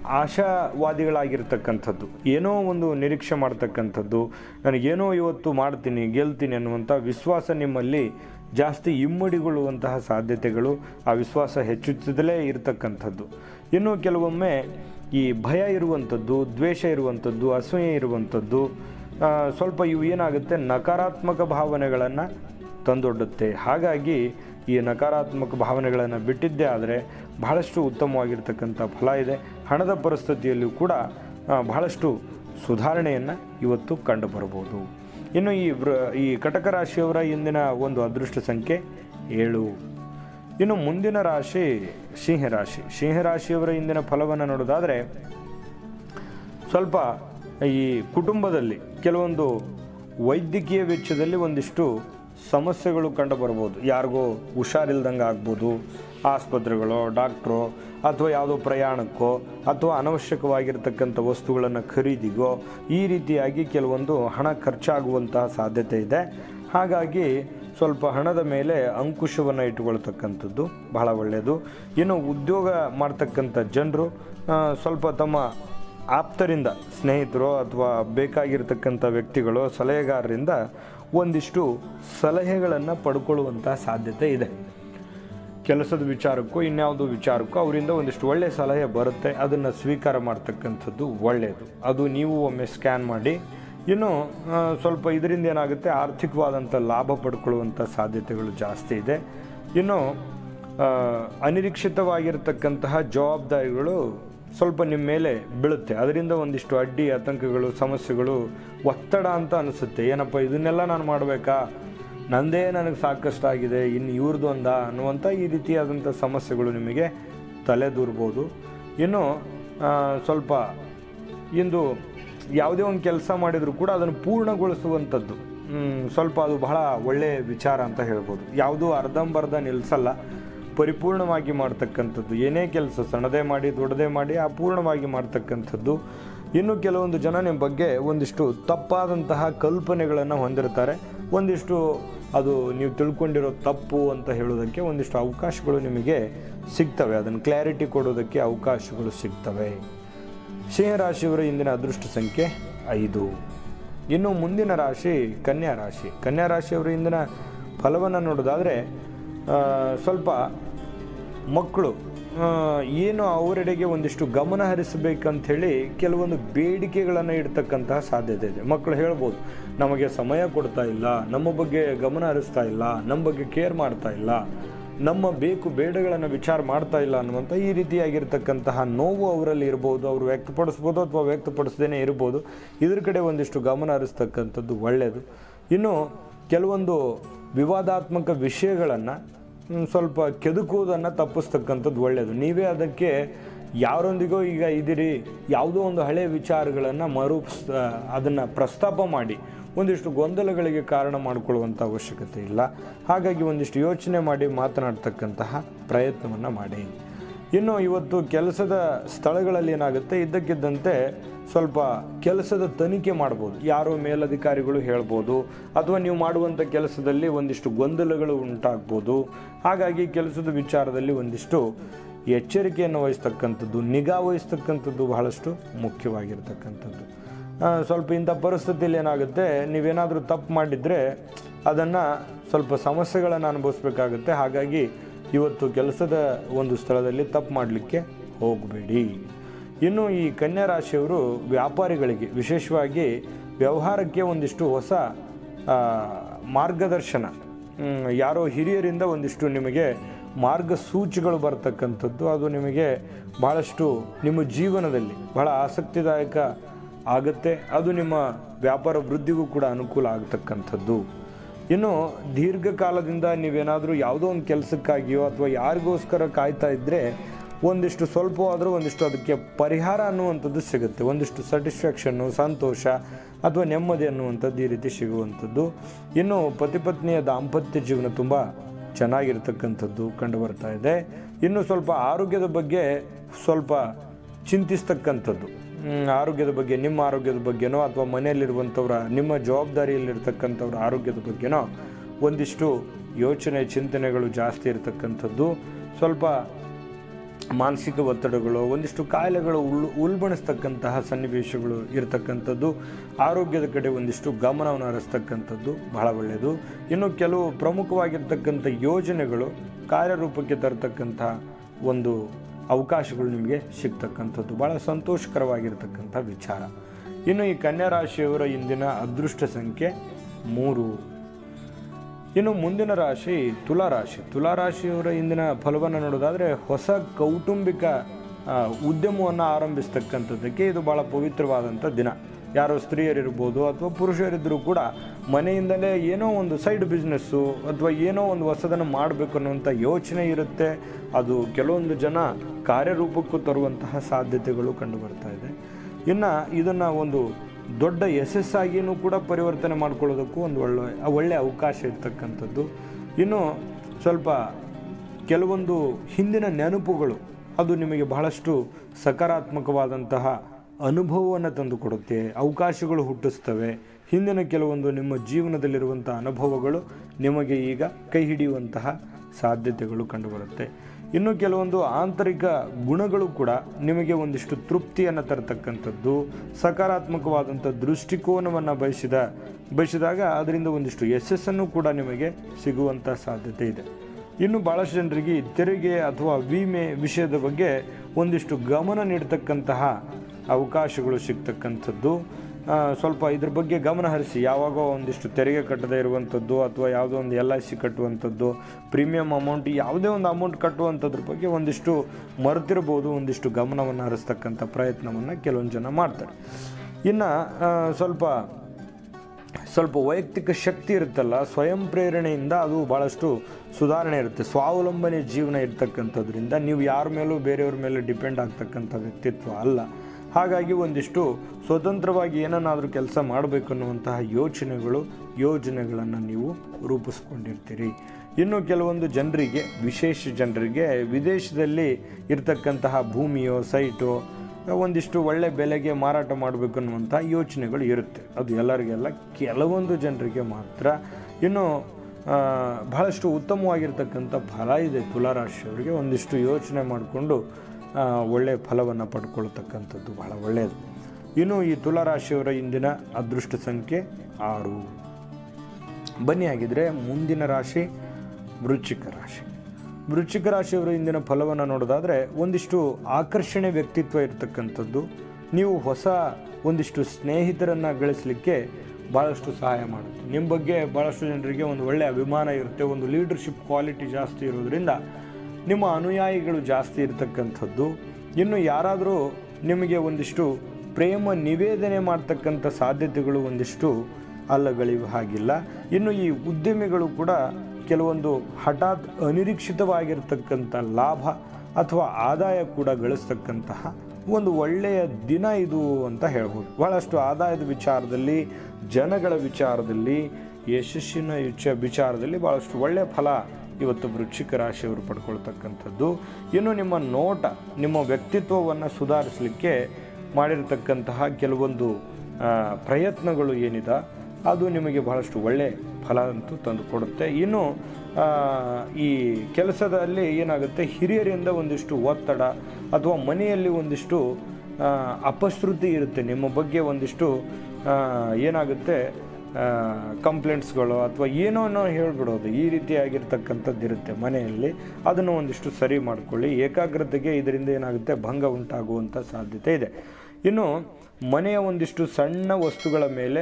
ಆಶಾವಾದಿಗಳಾಗಿರ್ತಕ್ಕಂಥದ್ದು ಏನೋ ಒಂದು ನಿರೀಕ್ಷೆ ಮಾಡ್ತಕ್ಕಂಥದ್ದು ನನಗೇನೋ ಇವತ್ತು ಮಾಡ್ತೀನಿ ಗೆಲ್ತೀನಿ ಅನ್ನುವಂಥ ವಿಶ್ವಾಸ ನಿಮ್ಮಲ್ಲಿ ಜಾಸ್ತಿ ಇಮ್ಮಡಿಗೊಳ್ಳುವಂತಹ ಸಾಧ್ಯತೆಗಳು ಆ ವಿಶ್ವಾಸ ಹೆಚ್ಚುತ್ತಲೇ ಇರತಕ್ಕಂಥದ್ದು ಇನ್ನು ಕೆಲವೊಮ್ಮೆ ಈ ಭಯ ಇರುವಂಥದ್ದು ದ್ವೇಷ ಇರುವಂಥದ್ದು ಅಸೂಯೆ ಇರುವಂಥದ್ದು ಆ, ಸ್ವಲ್ಪ ಇವು ಏನಾಗುತ್ತೆ ನಕಾರಾತ್ಮಕ ಭಾವನೆಗಳನ್ನು ತಂದೊಡ್ಡುತ್ತೆ ಹಾಗಾಗಿ ಈ ನಕಾರಾತ್ಮಕ ಭಾವನೆಗಳನ್ನು ಬಿಟ್ಟಿದ್ದೇ ಆದರೆ ಬಹಳಷ್ಟು ಉತ್ತಮವಾಗಿರ್ತಕ್ಕಂಥ ಫಲ ಇದೆ ಹಣದ ಪರಿಸ್ಥಿತಿಯಲ್ಲಿಯೂ ಕೂಡ ಆ, ಬಹಳಷ್ಟು ಸುಧಾರಣೆಯನ್ನು ಇವತ್ತು ಕಂಡು ಬರ್ಬೋದು ಇನ್ನು ಈ ವೃ ಈ ಕಟಕ ರಾಶಿಯವರ ಇಂದಿನ ಒಂದು ಅದೃಷ್ಟ ಸಂಖ್ಯೆ ಏಳು ಇನ್ನು ಮುಂದಿನ ರಾಶಿ ಸಿಂಹರಾಶಿ ಸಿಂಹರಾಶಿಯವರ ಇಂದಿನ ಫಲವನ್ನು ನೋಡೋದಾದರೆ ಸ್ವಲ್ಪ ಈ ಕುಟುಂಬದಲ್ಲಿ ಕೆಲವೊಂದು ವೈದ್ಯಕೀಯ ವೆಚ್ಚದಲ್ಲಿ ಒಂದಿಷ್ಟು ಸಮಸ್ಯೆಗಳು ಕಂಡು ಬರ್ಬೋದು ಯಾರಿಗೋ ಹುಷಾರಿಲ್ದಂಗೆ ಆಗ್ಬೋದು ಆಸ್ಪತ್ರೆಗಳೋ ಡಾಕ್ಟ್ರೋ ಅಥವಾ ಯಾವುದೋ ಪ್ರಯಾಣಕ್ಕೋ ಅಥವಾ ಅನವಶ್ಯಕವಾಗಿರ್ತಕ್ಕಂಥ ವಸ್ತುಗಳನ್ನು ಖರೀದಿಗೋ ಈ ರೀತಿಯಾಗಿ ಕೆಲವೊಂದು ಹಣ ಖರ್ಚಾಗುವಂತಹ ಸಾಧ್ಯತೆ ಇದೆ ಹಾಗಾಗಿ ಸ್ವಲ್ಪ ಹಣದ ಮೇಲೆ ಅಂಕುಶವನ್ನು ಇಟ್ಟುಕೊಳ್ತಕ್ಕಂಥದ್ದು ಬಹಳ ಒಳ್ಳೆಯದು ಇನ್ನು ಉದ್ಯೋಗ ಮಾಡ್ತಕ್ಕಂಥ ಜನರು ಆ, ಸ್ವಲ್ಪ ತಮ್ಮ ಆಪ್ತರಿಂದ ಸ್ನೇಹಿತರು ಅಥವಾ ಬೇಕಾಗಿರ್ತಕ್ಕಂಥ ವ್ಯಕ್ತಿಗಳು ಸಲಹೆಗಾರರಿಂದ ಒಂದಿಷ್ಟು ಸಲಹೆಗಳನ್ನು ಪಡ್ಕೊಳ್ಳುವಂಥ ಸಾಧ್ಯತೆ ಇದೆ ಕೆಲಸದ ವಿಚಾರಕ್ಕೂ ಇನ್ಯಾವುದೋ ವಿಚಾರಕ್ಕೂ ಅವರಿಂದ ಒಂದಿಷ್ಟು ಒಳ್ಳೆಯ ಸಲಹೆ ಬರುತ್ತೆ ಅದನ್ನು ಸ್ವೀಕಾರ ಮಾಡ್ತಕ್ಕಂಥದ್ದು ಒಳ್ಳೆಯದು ಅದು ನೀವು ಒಮ್ಮೆ ಸ್ಕ್ಯಾನ್ ಮಾಡಿ ಇನ್ನು ಆ, ಸ್ವಲ್ಪ ಇದರಿಂದ ಏನಾಗುತ್ತೆ ಆರ್ಥಿಕವಾದಂಥ ಲಾಭ ಪಡ್ಕೊಳ್ಳುವಂಥ ಸಾಧ್ಯತೆಗಳು ಜಾಸ್ತಿ ಇದೆ ಇನ್ನು ಆ, ಅನಿರೀಕ್ಷಿತವಾಗಿರ್ತಕ್ಕಂತಹ ಜವಾಬ್ದಾರಿಗಳು ಸ್ವಲ್ಪ ನಿಮ್ಮ ಮೇಲೆ ಬೀಳುತ್ತೆ ಅದರಿಂದ ಒಂದಿಷ್ಟು ಅಡ್ಡಿ ಆತಂಕಗಳು ಸಮಸ್ಯೆಗಳು ಒತ್ತಡ ಅಂತ ಅನಿಸುತ್ತೆ ಏನಪ್ಪ ಇದನ್ನೆಲ್ಲ ನಾನು ಮಾಡಬೇಕಾ ನಂದೇ ನನಗೆ ಸಾಕಷ್ಟು ಆಗಿದೆ ಇನ್ನು ಇವ್ರದ್ದು ಒಂದ ಅನ್ನುವಂಥ ಈ ರೀತಿಯಾದಂಥ ಸಮಸ್ಯೆಗಳು ನಿಮಗೆ ತಲೆದೂರ್ಬೋದು ಇನ್ನು ಆ, ಸ್ವಲ್ಪ ಇಂದು ಯಾವುದೇ ಒಂದು ಕೆಲಸ ಮಾಡಿದರೂ ಕೂಡ ಅದನ್ನು ಪೂರ್ಣಗೊಳಿಸುವಂಥದ್ದು ಮ್, ಸ್ವಲ್ಪ ಅದು ಬಹಳ ಒಳ್ಳೆಯ ವಿಚಾರ ಅಂತ ಹೇಳ್ಬೋದು ಯಾವುದೂ ಅರ್ಧಂಬರ್ಧ ನಿಲ್ಲಿಸಲ್ಲ ಪರಿಪೂರ್ಣವಾಗಿ ಮಾಡ್ತಕ್ಕಂಥದ್ದು ಏನೇ ಕೆಲಸ ಸಣ್ಣದೇ ಮಾಡಿ ದೊಡ್ಡದೇ ಮಾಡಿ ಅಪೂರ್ಣವಾಗಿ ಮಾಡ್ತಕ್ಕಂಥದ್ದು ಇನ್ನು ಕೆಲವೊಂದು ಜನ ನಿಮ್ಮ ಬಗ್ಗೆ ಒಂದಿಷ್ಟು ತಪ್ಪಾದಂತಹ ಕಲ್ಪನೆಗಳನ್ನು ಹೊಂದಿರ್ತಾರೆ ಒಂದಿಷ್ಟು ಅದು ನೀವು ತಿಳ್ಕೊಂಡಿರೋ ತಪ್ಪು ಅಂತ ಹೇಳೋದಕ್ಕೆ ಒಂದಿಷ್ಟು ಅವಕಾಶಗಳು ನಿಮಗೆ ಸಿಗ್ತವೆ ಅದನ್ನು ಕ್ಲಾರಿಟಿ ಕೊಡೋದಕ್ಕೆ ಅವಕಾಶಗಳು ಸಿಗ್ತವೆ ಸಿಂಹರಾಶಿಯವರ ಇಂದಿನ ಅದೃಷ್ಟ ಸಂಖ್ಯೆ ಐದು ಇನ್ನು ಮುಂದಿನ ರಾಶಿ ಕನ್ಯಾ ರಾಶಿ ಕನ್ಯಾ ರಾಶಿಯವರ ಇಂದಿನ ಫಲವನ್ನು ನೋಡೋದಾದರೆ ಆ, ಸ್ವಲ್ಪ ಮಕ್ಕಳು ಆ, ಏನು ಅವರೆಡೆಗೆ ಒಂದಿಷ್ಟು ಗಮನ ಹರಿಸಬೇಕಂಥೇಳಿ ಕೆಲವೊಂದು ಬೇಡಿಕೆಗಳನ್ನು ಇಡ್ತಕ್ಕಂತಹ ಸಾಧ್ಯತೆ ಇದೆ ಮಕ್ಕಳು ಹೇಳ್ಬೋದು ನಮಗೆ ಸಮಯ ಕೊಡ್ತಾ ಇಲ್ಲ ನಮ್ಮ ಬಗ್ಗೆ ಗಮನ ಹರಿಸ್ತಾ ಇಲ್ಲ ನಮ್ಮ ಬಗ್ಗೆ ಕೇರ್ ಮಾಡ್ತಾ ಇಲ್ಲ ನಮ್ಮ ಬೇಕು ಬೇಡಗಳನ್ನು ವಿಚಾರ ಮಾಡ್ತಾ ಇಲ್ಲ ಅನ್ನುವಂಥ ಈ ರೀತಿಯಾಗಿರ್ತಕ್ಕಂತಹ ನೋವು ಅವರಲ್ಲಿ ಇರ್ಬೋದು ಅವರು ವ್ಯಕ್ತಪಡಿಸ್ಬೋದು ಅಥವಾ ವ್ಯಕ್ತಪಡಿಸದೇ ಇರ್ಬೋದು ಇದ್ರ ಕಡೆ ಒಂದಿಷ್ಟು ಗಮನ ಹರಿಸ್ತಕ್ಕಂಥದ್ದು ಒಳ್ಳೆಯದು ಇನ್ನು ಕೆಲವೊಂದು ವಿವಾದಾತ್ಮಕ ವಿಷಯಗಳನ್ನು ಸ್ವಲ್ಪ ಕೆದಕುವುದನ್ನು ತಪ್ಪಿಸ್ತಕ್ಕಂಥದ್ದು ಒಳ್ಳೆಯದು ನೀವೇ ಅದಕ್ಕೆ ಯಾರೊಂದಿಗೋ ಈಗ ಇದ್ದೀರಿ ಯಾವುದೋ ಒಂದು ಹಳೆಯ ವಿಚಾರಗಳನ್ನು ಮರು ಅದನ್ನು ಪ್ರಸ್ತಾಪ ಮಾಡಿ ಒಂದಿಷ್ಟು ಗೊಂದಲಗಳಿಗೆ ಕಾರಣ ಮಾಡಿಕೊಳ್ಳುವಂಥ ಅವಶ್ಯಕತೆ ಇಲ್ಲ ಹಾಗಾಗಿ ಒಂದಿಷ್ಟು ಯೋಚನೆ ಮಾಡಿ ಮಾತನಾಡ್ತಕ್ಕಂತಹ ಪ್ರಯತ್ನವನ್ನು ಮಾಡಿ ಇನ್ನು ಇವತ್ತು ಕೆಲಸದ ಸ್ಥಳಗಳಲ್ಲಿ ಏನಾಗುತ್ತೆ ಇದ್ದಕ್ಕಿದ್ದಂತೆ ಸ್ವಲ್ಪ ಕೆಲಸದ ತನಿಖೆ ಮಾಡ್ಬೋದು ಯಾರೋ ಮೇಲಧಿಕಾರಿಗಳು ಹೇಳ್ಬೋದು ಅಥವಾ ನೀವು ಮಾಡುವಂಥ ಕೆಲಸದಲ್ಲಿ ಒಂದಿಷ್ಟು ಗೊಂದಲಗಳು ಉಂಟಾಗ್ಬೋದು ಹಾಗಾಗಿ ಕೆಲಸದ ವಿಚಾರದಲ್ಲಿ ಒಂದಿಷ್ಟು ಎಚ್ಚರಿಕೆಯನ್ನು ವಹಿಸ್ತಕ್ಕಂಥದ್ದು ನಿಗಾ ವಹಿಸ್ತಕ್ಕಂಥದ್ದು ಬಹಳಷ್ಟು ಮುಖ್ಯವಾಗಿರ್ತಕ್ಕಂಥದ್ದು ಆ, ಸ್ವಲ್ಪ ಇಂಥ ಪರಿಸ್ಥಿತಿಯಲ್ಲಿ ಏನಾಗುತ್ತೆ ನೀವೇನಾದರೂ ತಪ್ಪು ಮಾಡಿದರೆ ಅದನ್ನು ಸ್ವಲ್ಪ ಸಮಸ್ಯೆಗಳನ್ನು ಅನುಭವಿಸ್ಬೇಕಾಗುತ್ತೆ ಹಾಗಾಗಿ ಇವತ್ತು ಕೆಲಸದ ಒಂದು ಸ್ಥಳದಲ್ಲಿ ತಪ್ಪು ಮಾಡಲಿಕ್ಕೆ ಹೋಗಬೇಡಿ ಇನ್ನು ಈ ಕನ್ಯಾ ರಾಶಿಯವರು ವ್ಯಾಪಾರಿಗಳಿಗೆ ವಿಶೇಷವಾಗಿ ವ್ಯವಹಾರಕ್ಕೆ ಒಂದಿಷ್ಟು ಹೊಸ ಆ, ಮಾರ್ಗದರ್ಶನ ಮ್, ಯಾರೋ ಹಿರಿಯರಿಂದ ಒಂದಿಷ್ಟು ನಿಮಗೆ ಮಾರ್ಗಸೂಚಿಗಳು ಬರ್ತಕ್ಕಂಥದ್ದು ಅದು ನಿಮಗೆ ಭಾಳಷ್ಟು ನಿಮ್ಮ ಜೀವನದಲ್ಲಿ ಬಹಳ ಆಸಕ್ತಿದಾಯಕ ಆಗುತ್ತೆ ಅದು ನಿಮ್ಮ ವ್ಯಾಪಾರ ವೃದ್ಧಿಗೂ ಕೂಡ ಅನುಕೂಲ ಆಗ್ತಕ್ಕಂಥದ್ದು ಇನ್ನು ದೀರ್ಘಕಾಲದಿಂದ ನೀವೇನಾದರೂ ಯಾವುದೋ ಒಂದು ಕೆಲಸಕ್ಕಾಗಿಯೋ ಅಥವಾ ಯಾರಿಗೋಸ್ಕರ ಕಾಯ್ತಾ ಇದ್ದರೆ ಒಂದಿಷ್ಟು ಸ್ವಲ್ಪವಾದರೂ ಒಂದಿಷ್ಟು ಅದಕ್ಕೆ ಪರಿಹಾರ ಅನ್ನುವಂಥದ್ದು ಸಿಗುತ್ತೆ ಒಂದಿಷ್ಟು ಸ್ಯಾಟಿಸ್ಫ್ಯಾಕ್ಷನ್ನು ಸಂತೋಷ ಅಥವಾ ನೆಮ್ಮದಿ ಅನ್ನುವಂಥದ್ದು ಈ ರೀತಿ ಸಿಗುವಂಥದ್ದು ಇನ್ನು ಪತಿ ಪತ್ನಿಯ ದಾಂಪತ್ಯ ಜೀವನ ತುಂಬ ಚೆನ್ನಾಗಿರ್ತಕ್ಕಂಥದ್ದು ಕಂಡು ಬರ್ತಾ ಇದೆ ಇನ್ನು ಸ್ವಲ್ಪ ಆರೋಗ್ಯದ ಬಗ್ಗೆ ಸ್ವಲ್ಪ ಚಿಂತಿಸ್ತಕ್ಕಂಥದ್ದು ಮ್, ಆರೋಗ್ಯದ ಬಗ್ಗೆ ನಿಮ್ಮ ಆರೋಗ್ಯದ ಬಗ್ಗೆನೋ ಅಥವಾ ಮನೆಯಲ್ಲಿರುವಂಥವ್ರ ನಿಮ್ಮ ಜವಾಬ್ದಾರಿಯಲ್ಲಿರ್ತಕ್ಕಂಥವ್ರ ಆರೋಗ್ಯದ ಬಗ್ಗೆನೋ ಒಂದಿಷ್ಟು ಯೋಚನೆ ಚಿಂತನೆಗಳು ಜಾಸ್ತಿ ಇರತಕ್ಕಂಥದ್ದು ಸ್ವಲ್ಪ ಮಾನಸಿಕ ಒತ್ತಡಗಳು ಒಂದಿಷ್ಟು ಕಾಯಿಲೆಗಳು ಉಳ್ ಉಲ್ಬಣಿಸ್ತಕ್ಕಂತಹ ಸನ್ನಿವೇಶಗಳು ಇರತಕ್ಕಂಥದ್ದು ಆರೋಗ್ಯದ ಕಡೆ ಒಂದಿಷ್ಟು ಗಮನವನ್ನು ಹರಿಸ್ತಕ್ಕಂಥದ್ದು ಬಹಳ ಒಳ್ಳೆಯದು ಇನ್ನು ಕೆಲವು ಪ್ರಮುಖವಾಗಿರ್ತಕ್ಕಂಥ ಯೋಜನೆಗಳು ಕಾರ್ಯರೂಪಕ್ಕೆ ತರತಕ್ಕಂಥ ಒಂದು ಅವಕಾಶಗಳು ನಿಮಗೆ ಸಿಗ್ತಕ್ಕಂಥದ್ದು ಭಾಳ ಸಂತೋಷಕರವಾಗಿರ್ತಕ್ಕಂಥ ವಿಚಾರ ಇನ್ನು ಈ ಕನ್ಯಾ ರಾಶಿಯವರ ಇಂದಿನ ಅದೃಷ್ಟ ಸಂಖ್ಯೆ ಮೂರು ಇನ್ನು ಮುಂದಿನ ರಾಶಿ ತುಲಾ ರಾಶಿ ತುಲಾ ರಾಶಿಯವರ ಇಂದಿನ ಫಲವನ್ನು ನೋಡೋದಾದರೆ ಹೊಸ ಕೌಟುಂಬಿಕ ಆ, ಉದ್ಯಮವನ್ನು ಆರಂಭಿಸ್ತಕ್ಕಂಥದ್ದಕ್ಕೆ ಇದು ಭಾಳ ಪವಿತ್ರವಾದಂಥ ದಿನ ಯಾರೋ ಸ್ತ್ರೀಯರಿರ್ಬೋದು ಅಥವಾ ಪುರುಷರಿದ್ದರೂ ಕೂಡ ಮನೆಯಿಂದಲೇ ಏನೋ ಒಂದು ಸೈಡ್ ಬಿಸ್ನೆಸ್ಸು ಅಥವಾ ಏನೋ ಒಂದು ಹೊಸದನ್ನು ಮಾಡಬೇಕು ಅನ್ನುವಂಥ ಯೋಚನೆ ಇರುತ್ತೆ ಅದು ಕೆಲವೊಂದು ಜನ ಕಾರ್ಯರೂಪಕ್ಕೂ ತರುವಂತಹ ಸಾಧ್ಯತೆಗಳು ಕಂಡು ಬರ್ತಾ ಇದೆ ಇನ್ನು ಇದನ್ನು ಒಂದು ದೊಡ್ಡ ಯಶಸ್ಸಾಗಿಯೂ ಕೂಡ ಪರಿವರ್ತನೆ ಮಾಡ್ಕೊಳ್ಳೋದಕ್ಕೂ ಒಂದು ಒಳ್ಳೆ ಒಳ್ಳೆಯ ಅವಕಾಶ ಇರ್ತಕ್ಕಂಥದ್ದು ಇನ್ನು ಸ್ವಲ್ಪ ಕೆಲವೊಂದು ಹಿಂದಿನ ನೆನಪುಗಳು ಅದು ನಿಮಗೆ ಬಹಳಷ್ಟು ಸಕಾರಾತ್ಮಕವಾದಂತಹ ಅನುಭವವನ್ನು ತಂದುಕೊಡುತ್ತೆ ಅವಕಾಶಗಳು ಹುಟ್ಟಿಸ್ತವೆ ಹಿಂದಿನ ಕೆಲವೊಂದು ನಿಮ್ಮ ಜೀವನದಲ್ಲಿರುವಂಥ ಅನುಭವಗಳು ನಿಮಗೆ ಈಗ ಕೈ ಹಿಡಿಯುವಂತಹ ಸಾಧ್ಯತೆಗಳು ಕಂಡುಬರುತ್ತೆ ಇನ್ನು ಕೆಲವೊಂದು ಆಂತರಿಕ ಗುಣಗಳು ಕೂಡ ನಿಮಗೆ ಒಂದಿಷ್ಟು ತೃಪ್ತಿಯನ್ನು ತರತಕ್ಕಂಥದ್ದು ಸಕಾರಾತ್ಮಕವಾದಂಥ ದೃಷ್ಟಿಕೋನವನ್ನು ಬಯಸಿದ ಬಯಸಿದಾಗ ಅದರಿಂದ ಒಂದಿಷ್ಟು ಯಶಸ್ಸನ್ನು ಕೂಡ ನಿಮಗೆ ಸಿಗುವಂಥ ಸಾಧ್ಯತೆ ಇದೆ ಇನ್ನು ಭಾಳಷ್ಟು ಜನರಿಗೆ ಈ ತೆರಿಗೆ ಅಥವಾ ವಿಮೆ ವಿಷಯದ ಬಗ್ಗೆ ಒಂದಿಷ್ಟು ಗಮನ ನೀಡ್ತಕ್ಕಂತಹ ಅವಕಾಶಗಳು ಸಿಗ್ತಕ್ಕಂಥದ್ದು ಆ, ಸ್ವಲ್ಪ ಇದ್ರ ಬಗ್ಗೆ ಗಮನ ಹರಿಸಿ ಯಾವಾಗ ಒಂದಿಷ್ಟು ತೆರಿಗೆ ಕಟ್ಟದೇ ಇರುವಂಥದ್ದು ಅಥವಾ ಯಾವುದೋ ಒಂದು ಎಲ್ ಐ ಸಿ ಕಟ್ಟುವಂಥದ್ದು ಪ್ರೀಮಿಯಂ ಅಮೌಂಟ್ ಯಾವುದೇ ಒಂದು ಅಮೌಂಟ್ ಕಟ್ಟುವಂಥದ್ರ ಬಗ್ಗೆ ಒಂದಿಷ್ಟು ಮರೆತಿರ್ಬೋದು ಒಂದಿಷ್ಟು ಗಮನವನ್ನು ಹರಿಸ್ತಕ್ಕಂಥ ಪ್ರಯತ್ನವನ್ನು ಕೆಲವೊಂದು ಜನ ಮಾಡ್ತಾರೆ ಇನ್ನು ಸ್ವಲ್ಪ ಸ್ವಲ್ಪ ವೈಯಕ್ತಿಕ ಶಕ್ತಿ ಇರುತ್ತಲ್ಲ ಸ್ವಯಂ ಪ್ರೇರಣೆಯಿಂದ ಅದು ಭಾಳಷ್ಟು ಸುಧಾರಣೆ ಇರುತ್ತೆ ಸ್ವಾವಲಂಬನೆ ಜೀವನ ಇರ್ತಕ್ಕಂಥದ್ರಿಂದ ನೀವು ಯಾರ ಮೇಲೂ ಬೇರೆಯವ್ರ ಮೇಲೆ ಡಿಪೆಂಡ್ ಆಗ್ತಕ್ಕಂಥ ವ್ಯಕ್ತಿತ್ವ ಅಲ್ಲ ಹಾಗಾಗಿ ಒಂದಿಷ್ಟು ಸ್ವತಂತ್ರವಾಗಿ ಏನನ್ನಾದರೂ ಕೆಲಸ ಮಾಡಬೇಕು ಅನ್ನುವಂತಹ ಯೋಚನೆಗಳು ಯೋಜನೆಗಳನ್ನು ನೀವು ರೂಪಿಸ್ಕೊಂಡಿರ್ತೀರಿ ಇನ್ನು ಕೆಲವೊಂದು ಜನರಿಗೆ ವಿಶೇಷ ಜನರಿಗೆ ವಿದೇಶದಲ್ಲಿ ಇರ್ತಕ್ಕಂತಹ ಭೂಮಿಯೋ ಸೈಟೋ ಒಂದಿಷ್ಟು ಒಳ್ಳೆ ಬೆಲೆಗೆ ಮಾರಾಟ ಮಾಡಬೇಕು ಅನ್ನುವಂಥ ಯೋಚನೆಗಳು ಇರುತ್ತೆ ಅದು ಎಲ್ಲರಿಗೆಲ್ಲ ಕೆಲವೊಂದು ಜನರಿಗೆ ಮಾತ್ರ ಇನ್ನು ಆ, ಬಹಳಷ್ಟು ಉತ್ತಮವಾಗಿರ್ತಕ್ಕಂಥ ಫಲ ಇದೆ ತುಲಾರಾಶಿಯವರಿಗೆ ಒಂದಿಷ್ಟು ಯೋಚನೆ ಮಾಡಿಕೊಂಡು ಒಳ್ಳೆಯ ಫಲವನ್ನು ಪಡ್ಕೊಳ್ತಕ್ಕಂಥದ್ದು ಬಹಳ ಒಳ್ಳೆಯದು ಇನ್ನು ಈ ತುಲಾರಾಶಿಯವರ ಇಂದಿನ ಅದೃಷ್ಟ ಸಂಖ್ಯೆ ಆರು ಬನ್ನಿ ಆಗಿದ್ರೆ ಮುಂದಿನ ರಾಶಿ ವೃಶ್ಚಿಕ ರಾಶಿ ವೃಶ್ಚಿಕ ರಾಶಿಯವರ ಇಂದಿನ ಫಲವನ್ನು ನೋಡೋದಾದರೆ ಒಂದಿಷ್ಟು ಆಕರ್ಷಣೆ ವ್ಯಕ್ತಿತ್ವ ಇರತಕ್ಕಂಥದ್ದು ನೀವು ಹೊಸ ಒಂದಿಷ್ಟು ಸ್ನೇಹಿತರನ್ನು ಗಳಿಸಲಿಕ್ಕೆ ಭಾಳಷ್ಟು ಸಹಾಯ ಮಾಡುತ್ತೆ ನಿಮ್ಮ ಬಗ್ಗೆ ಭಾಳಷ್ಟು ಜನರಿಗೆ ಒಂದು ಒಳ್ಳೆಯ ಅಭಿಮಾನ ಇರುತ್ತೆ ಒಂದು ಲೀಡರ್ಶಿಪ್ ಕ್ವಾಲಿಟಿ ಜಾಸ್ತಿ ಇರೋದ್ರಿಂದ ನಿಮ್ಮ ಅನುಯಾಯಿಗಳು ಜಾಸ್ತಿ ಇರತಕ್ಕಂಥದ್ದು ಇನ್ನು ಯಾರಾದರೂ ನಿಮಗೆ ಒಂದಿಷ್ಟು ಪ್ರೇಮ ನಿವೇದನೆ ಮಾಡ್ತಕ್ಕಂಥ ಸಾಧ್ಯತೆಗಳು ಒಂದಿಷ್ಟು ಅಲ್ಲಗಳಿವೆ ಹಾಗಿಲ್ಲ ಇನ್ನು ಈ ಉದ್ಯಮಿಗಳು ಕೂಡ ಕೆಲವೊಂದು ಹಠಾತ್ ಅನಿರೀಕ್ಷಿತವಾಗಿರ್ತಕ್ಕಂಥ ಲಾಭ ಅಥವಾ ಆದಾಯ ಕೂಡ ಗಳಿಸ್ತಕ್ಕಂತಹ ಒಂದು ಒಳ್ಳೆಯ ದಿನ ಇದು ಅಂತ ಹೇಳ್ಬೋದು ಭಾಳಷ್ಟು ಆದಾಯದ ವಿಚಾರದಲ್ಲಿ ಜನಗಳ ವಿಚಾರದಲ್ಲಿ ಯಶಸ್ಸಿನ ವಿಚ ವಿಚಾರದಲ್ಲಿ ಭಾಳಷ್ಟು ಒಳ್ಳೆಯ ಫಲ ಇವತ್ತು ವೃಶ್ಚಿಕ ರಾಶಿಯವರು ಪಡ್ಕೊಳ್ತಕ್ಕಂಥದ್ದು ಇನ್ನು ನಿಮ್ಮ ನೋಟ ನಿಮ್ಮ ವ್ಯಕ್ತಿತ್ವವನ್ನು ಸುಧಾರಿಸಲಿಕ್ಕೆ ಮಾಡಿರ್ತಕ್ಕಂತಹ ಕೆಲವೊಂದು ಆ, ಪ್ರಯತ್ನಗಳು ಏನಿದೆ ಅದು ನಿಮಗೆ ಬಹಳಷ್ಟು ಒಳ್ಳೆ ಫಲ ಅಂತೂ ತಂದು ಕೊಡುತ್ತೆ ಇನ್ನು ಆ, ಈ ಕೆಲಸದಲ್ಲಿ ಏನಾಗುತ್ತೆ ಹಿರಿಯರಿಂದ ಒಂದಿಷ್ಟು ಒತ್ತಡ ಅಥವಾ ಮನೆಯಲ್ಲಿ ಒಂದಿಷ್ಟು ಆ, ಅಪಶ್ರುತಿ ಇರುತ್ತೆ ನಿಮ್ಮ ಬಗ್ಗೆ ಒಂದಿಷ್ಟು ಆ, ಏನಾಗುತ್ತೆ ಕಂಪ್ಲೇಂಟ್ಸ್ಗಳು ಅಥವಾ ಏನೋ ಏನೋ ಹೇಳ್ಬಿಡೋದು ಈ ರೀತಿಯಾಗಿರ್ತಕ್ಕಂಥದ್ದು ಇರುತ್ತೆ ಮನೆಯಲ್ಲಿ ಅದನ್ನು ಒಂದಿಷ್ಟು ಸರಿ ಮಾಡಿಕೊಳ್ಳಿ ಏಕಾಗ್ರತೆಗೆ ಇದರಿಂದ ಏನಾಗುತ್ತೆ ಭಂಗ ಉಂಟಾಗುವಂಥ ಸಾಧ್ಯತೆ ಇದೆ ಇನ್ನು ಮನೆಯ ಒಂದಿಷ್ಟು ಸಣ್ಣ ವಸ್ತುಗಳ ಮೇಲೆ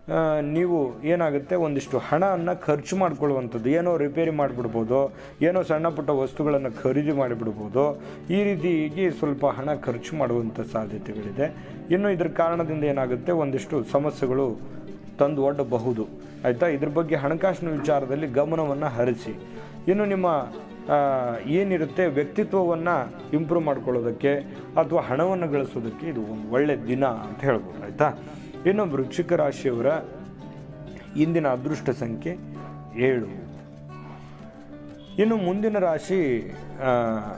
ಆ, ನೀವು ಏನಾಗುತ್ತೆ ಒಂದಿಷ್ಟು ಹಣವನ್ನು ಖರ್ಚು ಮಾಡ್ಕೊಳ್ಳುವಂಥದ್ದು ಏನೋ ರಿಪೇರಿ ಮಾಡಿಬಿಡ್ಬೋದು ಏನೋ ಸಣ್ಣ ಪುಟ್ಟ ವಸ್ತುಗಳನ್ನು ಖರೀದಿ ಮಾಡಿಬಿಡ್ಬೋದು ಈ ರೀತಿಯಾಗಿ ಸ್ವಲ್ಪ ಹಣ ಖರ್ಚು ಮಾಡುವಂಥ ಸಾಧ್ಯತೆಗಳಿದೆ ಇನ್ನು ಇದರ ಕಾರಣದಿಂದ ಏನಾಗುತ್ತೆ ಒಂದಿಷ್ಟು ಸಮಸ್ಯೆಗಳು ತಂದು ಒಡ್ಡಬಹುದು ಆಯಿತಾ ಇದ್ರ ಬಗ್ಗೆ ಹಣಕಾಸಿನ ವಿಚಾರದಲ್ಲಿ ಗಮನವನ್ನು ಹರಿಸಿ ಇನ್ನು ನಿಮ್ಮ ಆ, ಏನಿರುತ್ತೆ ವ್ಯಕ್ತಿತ್ವವನ್ನು ಇಂಪ್ರೂವ್ ಮಾಡ್ಕೊಳ್ಳೋದಕ್ಕೆ ಅಥವಾ ಹಣವನ್ನು ಗಳಿಸೋದಕ್ಕೆ ಇದು ಒಂದು ಒಳ್ಳೆಯ ದಿನ ಅಂತ ಹೇಳ್ಬೋದು ಆಯಿತಾ ಇನ್ನು ವೃಶ್ಚಿಕ ರಾಶಿಯವರ ಇಂದಿನ ಅದೃಷ್ಟ ಸಂಖ್ಯೆ ಏಳು ಇನ್ನು ಮುಂದಿನ ರಾಶಿ ಆ,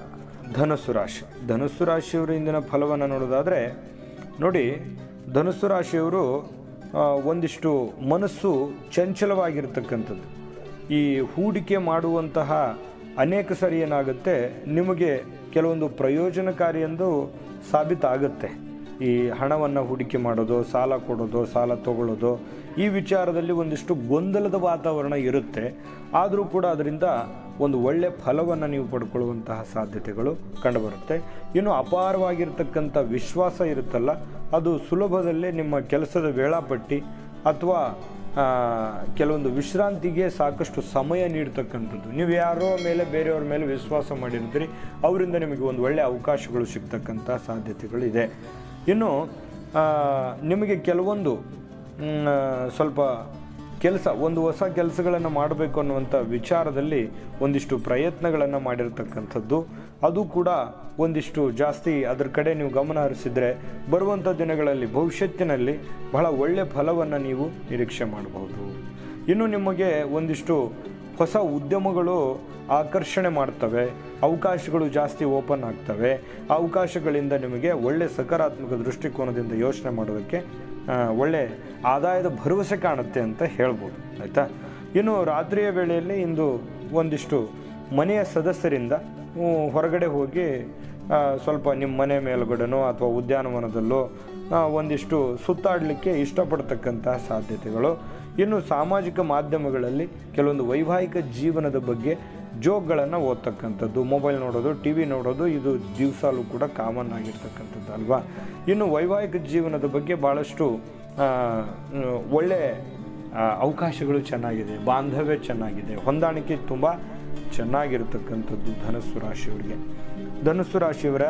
ಧನುಸ್ಸು ರಾಶಿ ಧನುಸ್ಸು ರಾಶಿಯವರ ಇಂದಿನ ಫಲವನ್ನು ನೋಡೋದಾದರೆ ನೋಡಿ ಧನುಸ್ಸು ರಾಶಿಯವರು ಆ, ಒಂದಿಷ್ಟು ಮನಸ್ಸು ಚಂಚಲವಾಗಿರ್ತಕ್ಕಂಥದ್ದು ಈ ಹೂಡಿಕೆ ಮಾಡುವಂತಹ ಅನೇಕ ಸರಿ ಏನಾಗುತ್ತೆ ನಿಮಗೆ ಕೆಲವೊಂದು ಪ್ರಯೋಜನಕಾರಿ ಎಂದು ಸಾಬೀತಾಗುತ್ತೆ ಈ ಹಣವನ್ನು ಹೂಡಿಕೆ ಮಾಡೋದು ಸಾಲ ಕೊಡೋದು ಸಾಲ ತಗೊಳ್ಳೋದು ಈ ವಿಚಾರದಲ್ಲಿ ಒಂದಿಷ್ಟು ಗೊಂದಲದ ವಾತಾವರಣ ಇರುತ್ತೆ ಆದರೂ ಕೂಡ ಅದರಿಂದ ಒಂದು ಒಳ್ಳೆ ಫಲವನ್ನು ನೀವು ಪಡ್ಕೊಳ್ಳುವಂತಹ ಸಾಧ್ಯತೆಗಳು ಕಂಡುಬರುತ್ತೆ ಇನ್ನು ಅಪಾರವಾಗಿರ್ತಕ್ಕಂಥ ವಿಶ್ವಾಸ ಇರುತ್ತಲ್ಲ ಅದು ಸುಲಭದಲ್ಲೇ ನಿಮ್ಮ ಕೆಲಸದ ವೇಳಾಪಟ್ಟಿ ಅಥವಾ ಆ, ಕೆಲವೊಂದು ವಿಶ್ರಾಂತಿಗೆ ಸಾಕಷ್ಟು ಸಮಯ ನೀಡ್ತಕ್ಕಂಥದ್ದು ನೀವು ಯಾರೋ ಮೇಲೆ ಬೇರೆಯವ್ರ ಮೇಲೆ ವಿಶ್ವಾಸ ಮಾಡಿರ್ತೀರಿ ಅವರಿಂದ ನಿಮಗೆ ಒಂದು ಒಳ್ಳೆಯ ಅವಕಾಶಗಳು ಸಿಗ್ತಕ್ಕಂಥ ಸಾಧ್ಯತೆಗಳು ಇದೆ ಇನ್ನು ಆ, ನಿಮಗೆ ಕೆಲವೊಂದು ಮ್, ಆ, ಸ್ವಲ್ಪ ಕೆಲಸ ಒಂದು ಹೊಸ ಕೆಲಸಗಳನ್ನು ಮಾಡಬೇಕು ಅನ್ನುವಂಥ ವಿಚಾರದಲ್ಲಿ ಒಂದಿಷ್ಟು ಪ್ರಯತ್ನಗಳನ್ನು ಮಾಡಿರ್ತಕ್ಕಂಥದ್ದು ಅದು ಕೂಡ ಒಂದಿಷ್ಟು ಜಾಸ್ತಿ ಅದರ ಕಡೆ ನೀವು ಗಮನ ಹರಿಸಿದರೆ ಬರುವಂಥ ದಿನಗಳಲ್ಲಿ ಭವಿಷ್ಯತ್ತಿನಲ್ಲಿ ಬಹಳ ಒಳ್ಳೆಯ ಫಲವನ್ನು ನೀವು ನಿರೀಕ್ಷೆ ಮಾಡಬಹುದು ಇನ್ನು ನಿಮಗೆ ಒಂದಿಷ್ಟು ಹೊಸ ಉದ್ಯಮಗಳು ಆಕರ್ಷಣೆ ಮಾಡ್ತವೆ ಅವಕಾಶಗಳು ಜಾಸ್ತಿ ಓಪನ್ ಆಗ್ತವೆ ಆ ಅವಕಾಶಗಳಿಂದ ನಿಮಗೆ ಒಳ್ಳೆ ಸಕಾರಾತ್ಮಕ ದೃಷ್ಟಿಕೋನದಿಂದ ಯೋಚನೆ ಮಾಡೋದಕ್ಕೆ ಆ, ಒಳ್ಳೆ ಆದಾಯದ ಭರವಸೆ ಕಾಣುತ್ತೆ ಅಂತ ಹೇಳ್ಬೋದು ಆಯಿತಾ ಇನ್ನು ರಾತ್ರಿಯ ವೇಳೆಯಲ್ಲಿ ಇಂದು ಒಂದಿಷ್ಟು ಮನೆಯ ಸದಸ್ಯರಿಂದ ಹ್ಮ್, ಹೊರಗಡೆ ಹೋಗಿ ಆ, ಸ್ವಲ್ಪ ನಿಮ್ಮ ಮನೆ ಮೇಲ್ಗಡೆನೋ ಅಥವಾ ಉದ್ಯಾನವನದಲ್ಲೋ ಆ, ಒಂದಿಷ್ಟು ಸುತ್ತಾಡಲಿಕ್ಕೆ ಇಷ್ಟಪಡ್ತಕ್ಕಂತಹ ಸಾಧ್ಯತೆಗಳು ಇನ್ನು ಸಾಮಾಜಿಕ ಮಾಧ್ಯಮಗಳಲ್ಲಿ ಕೆಲವೊಂದು ವೈವಾಹಿಕ ಜೀವನದ ಬಗ್ಗೆ ಜೋಕ್ಗಳನ್ನು ಓದ್ತಕ್ಕಂಥದ್ದು ಮೊಬೈಲ್ ನೋಡೋದು ಟಿ ವಿ ನೋಡೋದು ಇದು ದಿವಸಾಲು ಕೂಡ ಕಾಮನ್ ಆಗಿರ್ತಕ್ಕಂಥದ್ದು ಅಲ್ವಾ ಇನ್ನು ವೈವಾಹಿಕ ಜೀವನದ ಬಗ್ಗೆ ಭಾಳಷ್ಟು ಆ, ಮ್, ಒಳ್ಳೆ ಆ, ಅವಕಾಶಗಳು ಚೆನ್ನಾಗಿದೆ ಬಾಂಧವ್ಯ ಚೆನ್ನಾಗಿದೆ ಹೊಂದಾಣಿಕೆ ತುಂಬ ಚೆನ್ನಾಗಿರ್ತಕ್ಕಂಥದ್ದು ಧನಸ್ಸು ರಾಶಿಯವರಿಗೆ ಧನಸ್ಸು ರಾಶಿಯವರ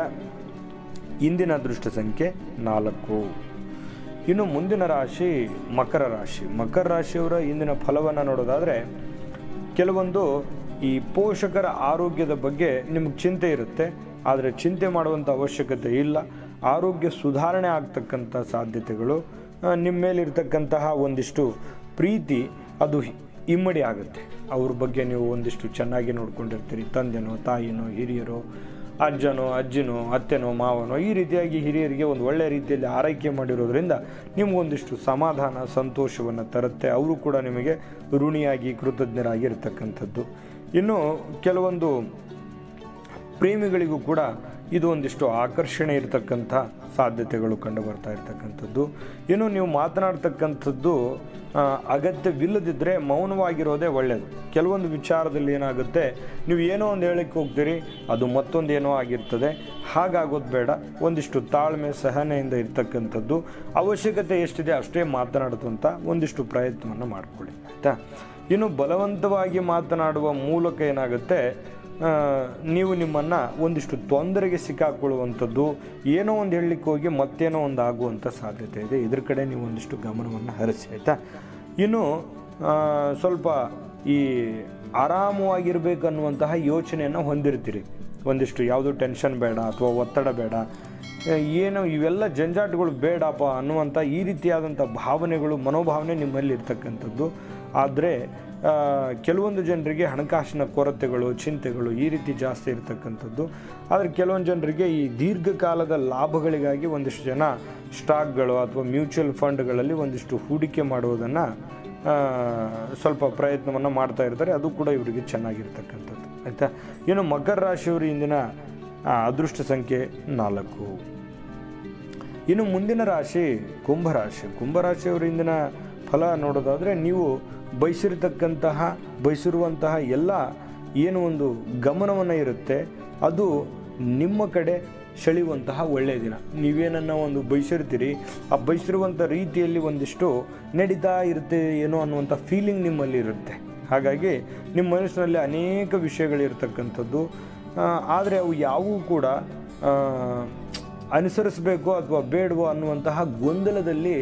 ಇಂದಿನ ಅದೃಷ್ಟ ಸಂಖ್ಯೆ ನಾಲ್ಕು ಇನ್ನು ಮುಂದಿನ ರಾಶಿ ಮಕರ ರಾಶಿ ಮಕರ ರಾಶಿಯವರ ಇಂದಿನ ಫಲವನ್ನು ನೋಡೋದಾದರೆ ಕೆಲವೊಂದು ಈ ಪೋಷಕರ ಆರೋಗ್ಯದ ಬಗ್ಗೆ ನಿಮ್ಗೆ ಚಿಂತೆ ಇರುತ್ತೆ ಆದರೆ ಚಿಂತೆ ಮಾಡುವಂಥ ಅವಶ್ಯಕತೆ ಇಲ್ಲ ಆರೋಗ್ಯ ಸುಧಾರಣೆ ಆಗ್ತಕ್ಕಂಥ ಸಾಧ್ಯತೆಗಳು ಆ, ನಿಮ್ಮ ಮೇಲಿರ್ತಕ್ಕಂತಹ ಒಂದಿಷ್ಟು ಪ್ರೀತಿ ಅದು ಇಮ್ಮಡಿ ಆಗುತ್ತೆ ಅವ್ರ ಬಗ್ಗೆ ನೀವು ಒಂದಿಷ್ಟು ಚೆನ್ನಾಗಿ ನೋಡ್ಕೊಂಡಿರ್ತೀರಿ ತಂದೆನೋ ತಾಯಿನೋ ಹಿರಿಯರೋ ಅಜ್ಜನೋ ಅಜ್ಜಿನೋ ಅತ್ತೆನೋ ಮಾವನೋ ಈ ರೀತಿಯಾಗಿ ಹಿರಿಯರಿಗೆ ಒಂದು ಒಳ್ಳೆಯ ರೀತಿಯಲ್ಲಿ ಆರೈಕೆ ಮಾಡಿರೋದ್ರಿಂದ ನಿಮಗೊಂದಿಷ್ಟು ಸಮಾಧಾನ ಸಂತೋಷವನ್ನು ತರುತ್ತೆ ಅವರು ಕೂಡ ನಿಮಗೆ ಋಣಿಯಾಗಿ ಕೃತಜ್ಞರಾಗಿ ಇರತಕ್ಕಂಥದ್ದು ಇನ್ನು ಕೆಲವೊಂದು ಪ್ರೇಮಿಗಳಿಗೂ ಕೂಡ ಇದು ಒಂದಿಷ್ಟು ಆಕರ್ಷಣೆ ಇರತಕ್ಕಂಥ ಸಾಧ್ಯತೆಗಳು ಕಂಡು ಬರ್ತಾ ಇರ್ತಕ್ಕಂಥದ್ದು ಇನ್ನು ನೀವು ಮಾತನಾಡ್ತಕ್ಕಂಥದ್ದು ಆ, ಅಗತ್ಯವಿಲ್ಲದಿದ್ದರೆ ಮೌನವಾಗಿರೋದೇ ಒಳ್ಳೆಯದು ಕೆಲವೊಂದು ವಿಚಾರದಲ್ಲಿ ಏನಾಗುತ್ತೆ ನೀವು ಏನೋ ಒಂದು ಹೇಳಕ್ಕೆ ಹೋಗ್ತೀರಿ ಅದು ಮತ್ತೊಂದೇನೋ ಆಗಿರ್ತದೆ ಹಾಗಾಗೋದು ಬೇಡ ಒಂದಿಷ್ಟು ತಾಳ್ಮೆ ಸಹನೆಯಿಂದ ಇರ್ತಕ್ಕಂಥದ್ದು ಅವಶ್ಯಕತೆ ಎಷ್ಟಿದೆ ಅಷ್ಟೇ ಮಾತನಾಡುತ್ತಂತ ಒಂದಿಷ್ಟು ಪ್ರಯತ್ನವನ್ನು ಮಾಡಿಕೊಳ್ಳಿ ಆಯಿತಾ ಇನ್ನು ಬಲವಂತವಾಗಿ ಮಾತನಾಡುವ ಮೂಲಕ ಏನಾಗುತ್ತೆ ಆ, ನೀವು ನಿಮ್ಮನ್ನು ಒಂದಿಷ್ಟು ತೊಂದರೆಗೆ ಸಿಕ್ಕಾಕೊಳ್ಳುವಂಥದ್ದು ಏನೋ ಒಂದು ಹೇಳಲಿಕ್ಕೆ ಹೋಗಿ ಮತ್ತೇನೋ ಒಂದು ಆಗುವಂಥ ಸಾಧ್ಯತೆ ಇದೆ ಇದ್ರ ಕಡೆ ನೀವು ಒಂದಿಷ್ಟು ಗಮನವನ್ನು ಹರಿಸಿ ಆಯಿತಾ ಇನ್ನು ಆ, ಸ್ವಲ್ಪ ಈ ಆರಾಮವಾಗಿರ್ಬೇಕನ್ನುವಂತಹ ಯೋಚನೆಯನ್ನು ಹೊಂದಿರ್ತೀರಿ ಒಂದಿಷ್ಟು ಯಾವುದು ಟೆನ್ಷನ್ ಬೇಡ ಅಥವಾ ಒತ್ತಡ ಬೇಡ ಆ, ಏನು ಇವೆಲ್ಲ ಜಂಜಾಟಗಳು ಬೇಡಪ್ಪ ಅನ್ನುವಂಥ ಈ ರೀತಿಯಾದಂಥ ಭಾವನೆಗಳು ಮನೋಭಾವನೆ ನಿಮ್ಮಲ್ಲಿ ಇರ್ತಕ್ಕಂಥದ್ದು ಆದರೆ ಆ, ಕೆಲವೊಂದು ಜನರಿಗೆ ಹಣಕಾಸಿನ ಕೊರತೆಗಳು ಚಿಂತೆಗಳು ಈ ರೀತಿ ಜಾಸ್ತಿ ಇರತಕ್ಕಂಥದ್ದು ಆದರೆ ಕೆಲವೊಂದು ಜನರಿಗೆ ಈ ದೀರ್ಘಕಾಲದ ಲಾಭಗಳಿಗಾಗಿ ಒಂದಿಷ್ಟು ಜನ ಸ್ಟಾಕ್ಗಳು ಅಥವಾ ಮ್ಯೂಚುವಲ್ ಫಂಡ್ಗಳಲ್ಲಿ ಒಂದಿಷ್ಟು ಹೂಡಿಕೆ ಮಾಡುವುದನ್ನು ಸ್ವಲ್ಪ ಪ್ರಯತ್ನವನ್ನು ಮಾಡ್ತಾ ಇರ್ತಾರೆ ಅದು ಕೂಡ ಇವರಿಗೆ ಚೆನ್ನಾಗಿರ್ತಕ್ಕಂಥದ್ದು ಆಯಿತಾ ಇನ್ನು ಮಕರ ರಾಶಿಯವರು ಇಂದಿನ ಆ, ಅದೃಷ್ಟ ಸಂಖ್ಯೆ ನಾಲ್ಕು ಇನ್ನು ಮುಂದಿನ ರಾಶಿ ಕುಂಭರಾಶಿ ಕುಂಭರಾಶಿಯವರ ಇಂದಿನ ಫಲ ನೋಡೋದಾದರೆ ನೀವು ಬಯಸಿರ್ತಕ್ಕಂತಹ ಬಯಸಿರುವಂತಹ ಎಲ್ಲ ಏನು ಒಂದು ಗಮನವನ್ನು ಇರುತ್ತೆ ಅದು ನಿಮ್ಮ ಕಡೆ ಸೆಳೆಯುವಂತಹ ಒಳ್ಳೆಯ ದಿನ ನೀವೇನನ್ನ ಒಂದು ಬಯಸಿರ್ತೀರಿ ಆ ಬಯಸಿರುವಂಥ ರೀತಿಯಲ್ಲಿ ಒಂದಿಷ್ಟು ನಡೀತಾ ಇರುತ್ತೆ ಏನೋ ಅನ್ನುವಂಥ ಫೀಲಿಂಗ್ ನಿಮ್ಮಲ್ಲಿ ಇರುತ್ತೆ ಹಾಗಾಗಿ ನಿಮ್ಮ ಮನಸ್ಸಿನಲ್ಲಿ ಅನೇಕ ವಿಷಯಗಳಿರ್ತಕ್ಕಂಥದ್ದು ಆದರೆ ಅವು ಯಾವುವು ಕೂಡ ಆ, ಅನುಸರಿಸಬೇಕು ಅಥವಾ ಬೇಡವೋ ಅನ್ನುವಂತಹ ಗೊಂದಲದಲ್ಲಿ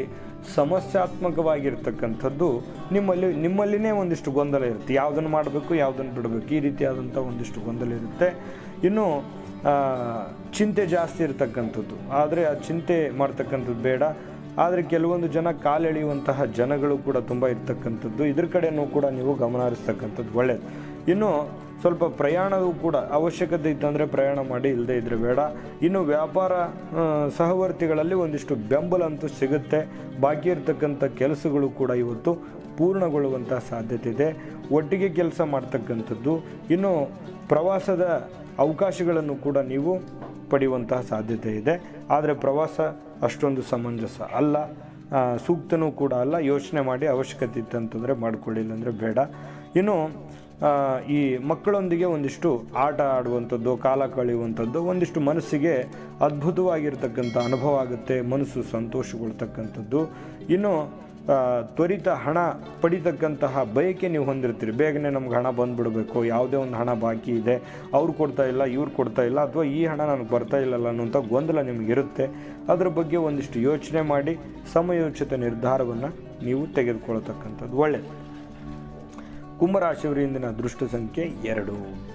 ಸಮಸ್ಯಾತ್ಮಕವಾಗಿರ್ತಕ್ಕಂಥದ್ದು ನಿಮ್ಮಲ್ಲಿ ನಿಮ್ಮಲ್ಲಿನೇ ಒಂದಿಷ್ಟು ಗೊಂದಲ ಇರುತ್ತೆ ಯಾವುದನ್ನು ಮಾಡಬೇಕು ಯಾವುದನ್ನು ಬಿಡಬೇಕು ಈ ರೀತಿಯಾದಂಥ ಒಂದಿಷ್ಟು ಗೊಂದಲ ಇರುತ್ತೆ ಇನ್ನು ಆ, ಚಿಂತೆ ಜಾಸ್ತಿ ಇರತಕ್ಕಂಥದ್ದು ಆದರೆ ಆ ಚಿಂತೆ ಮಾಡ್ತಕ್ಕಂಥದ್ದು ಬೇಡ ಆದರೆ ಕೆಲವೊಂದು ಜನ ಕಾಲೆಳೆಯುವಂತಹ ಜನಗಳು ಕೂಡ ತುಂಬ ಇರ್ತಕ್ಕಂಥದ್ದು ಇದ್ರ ಕಡೆನೂ ಕೂಡ ನೀವು ಗಮನ ಹರಿಸ್ತಕ್ಕಂಥದ್ದು ಒಳ್ಳೆಯದು ಇನ್ನು ಸ್ವಲ್ಪ ಪ್ರಯಾಣವೂ ಕೂಡ ಅವಶ್ಯಕತೆ ಇತ್ತಂದರೆ ಪ್ರಯಾಣ ಮಾಡಿ ಇಲ್ಲದೆ ಇದ್ದರೆ ಬೇಡ ಇನ್ನು ವ್ಯಾಪಾರ ಆ, ಸಹವರ್ತಿಗಳಲ್ಲಿ ಒಂದಿಷ್ಟು ಬೆಂಬಲ ಅಂತೂ ಸಿಗುತ್ತೆ ಬಾಕಿ ಇರತಕ್ಕಂಥ ಕೆಲಸಗಳು ಕೂಡ ಇವತ್ತು ಪೂರ್ಣಗೊಳ್ಳುವಂಥ ಸಾಧ್ಯತೆ ಇದೆ ಒಟ್ಟಿಗೆ ಕೆಲಸ ಮಾಡ್ತಕ್ಕಂಥದ್ದು ಇನ್ನು ಪ್ರವಾಸದ ಅವಕಾಶಗಳನ್ನು ಕೂಡ ನೀವು ಪಡೆಯುವಂತಹ ಸಾಧ್ಯತೆ ಇದೆ ಆದರೆ ಪ್ರವಾಸ ಅಷ್ಟೊಂದು ಸಮಂಜಸ ಅಲ್ಲ ಆ, ಸೂಕ್ತನೂ ಕೂಡ ಅಲ್ಲ ಯೋಚನೆ ಮಾಡಿ ಅವಶ್ಯಕತೆ ಇತ್ತಂತಂದರೆ ಮಾಡ್ಕೊಳ್ಳಿಲ್ಲ ಅಂದರೆ ಬೇಡ ಇನ್ನು ಆ, ಈ ಮಕ್ಕಳೊಂದಿಗೆ ಒಂದಿಷ್ಟು ಆಟ ಆಡುವಂಥದ್ದು ಕಾಲ ಕಳೆಯುವಂಥದ್ದು ಒಂದಿಷ್ಟು ಮನಸ್ಸಿಗೆ ಅದ್ಭುತವಾಗಿರ್ತಕ್ಕಂಥ ಅನುಭವ ಆಗುತ್ತೆ ಮನಸ್ಸು ಸಂತೋಷಗೊಳ್ತಕ್ಕಂಥದ್ದು ಇನ್ನು ಆ, ತ್ವರಿತ ಹಣ ಪಡಿತಕ್ಕಂತಹ ಬಯಕೆ ನೀವು ಹೊಂದಿರ್ತೀರಿ ಬೇಗನೆ ನಮ್ಗೆ ಹಣ ಬಂದುಬಿಡಬೇಕು ಯಾವುದೇ ಒಂದು ಹಣ ಬಾಕಿ ಇದೆ ಅವ್ರು ಕೊಡ್ತಾ ಇಲ್ಲ ಇವ್ರು ಕೊಡ್ತಾ ಇಲ್ಲ ಅಥವಾ ಈ ಹಣ ನನಗೆ ಬರ್ತಾ ಇಲ್ಲಲ್ಲ ಅನ್ನುವಂಥ ಗೊಂದಲ ನಿಮಗಿರುತ್ತೆ ಅದರ ಬಗ್ಗೆ ಒಂದಿಷ್ಟು ಯೋಚನೆ ಮಾಡಿ ಸಮಯೋಚಿತ ನಿರ್ಧಾರವನ್ನು ನೀವು ತೆಗೆದುಕೊಳ್ತಕ್ಕಂಥದ್ದು ಒಳ್ಳೆಯದು ಕುಂಭರಾಶಿಯವರ ಇಂದಿನ ಅದೃಷ್ಟ ಸಂಖ್ಯೆ ಎರಡು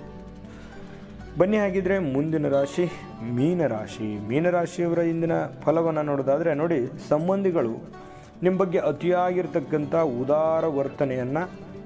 ಬನ್ನಿ ಹಾಗಿದ್ರೆ ಮುಂದಿನ ರಾಶಿ ಮೀನರಾಶಿ ಮೀನರಾಶಿಯವರ ಇಂದಿನ ಫಲವನ್ನು ನೋಡೋದಾದರೆ ನೋಡಿ ಸಂಬಂಧಿಗಳು ನಿಮ್ಮ ಬಗ್ಗೆ ಅತಿಯಾಗಿರ್ತಕ್ಕಂಥ ಉದಾರ ವರ್ತನೆಯನ್ನು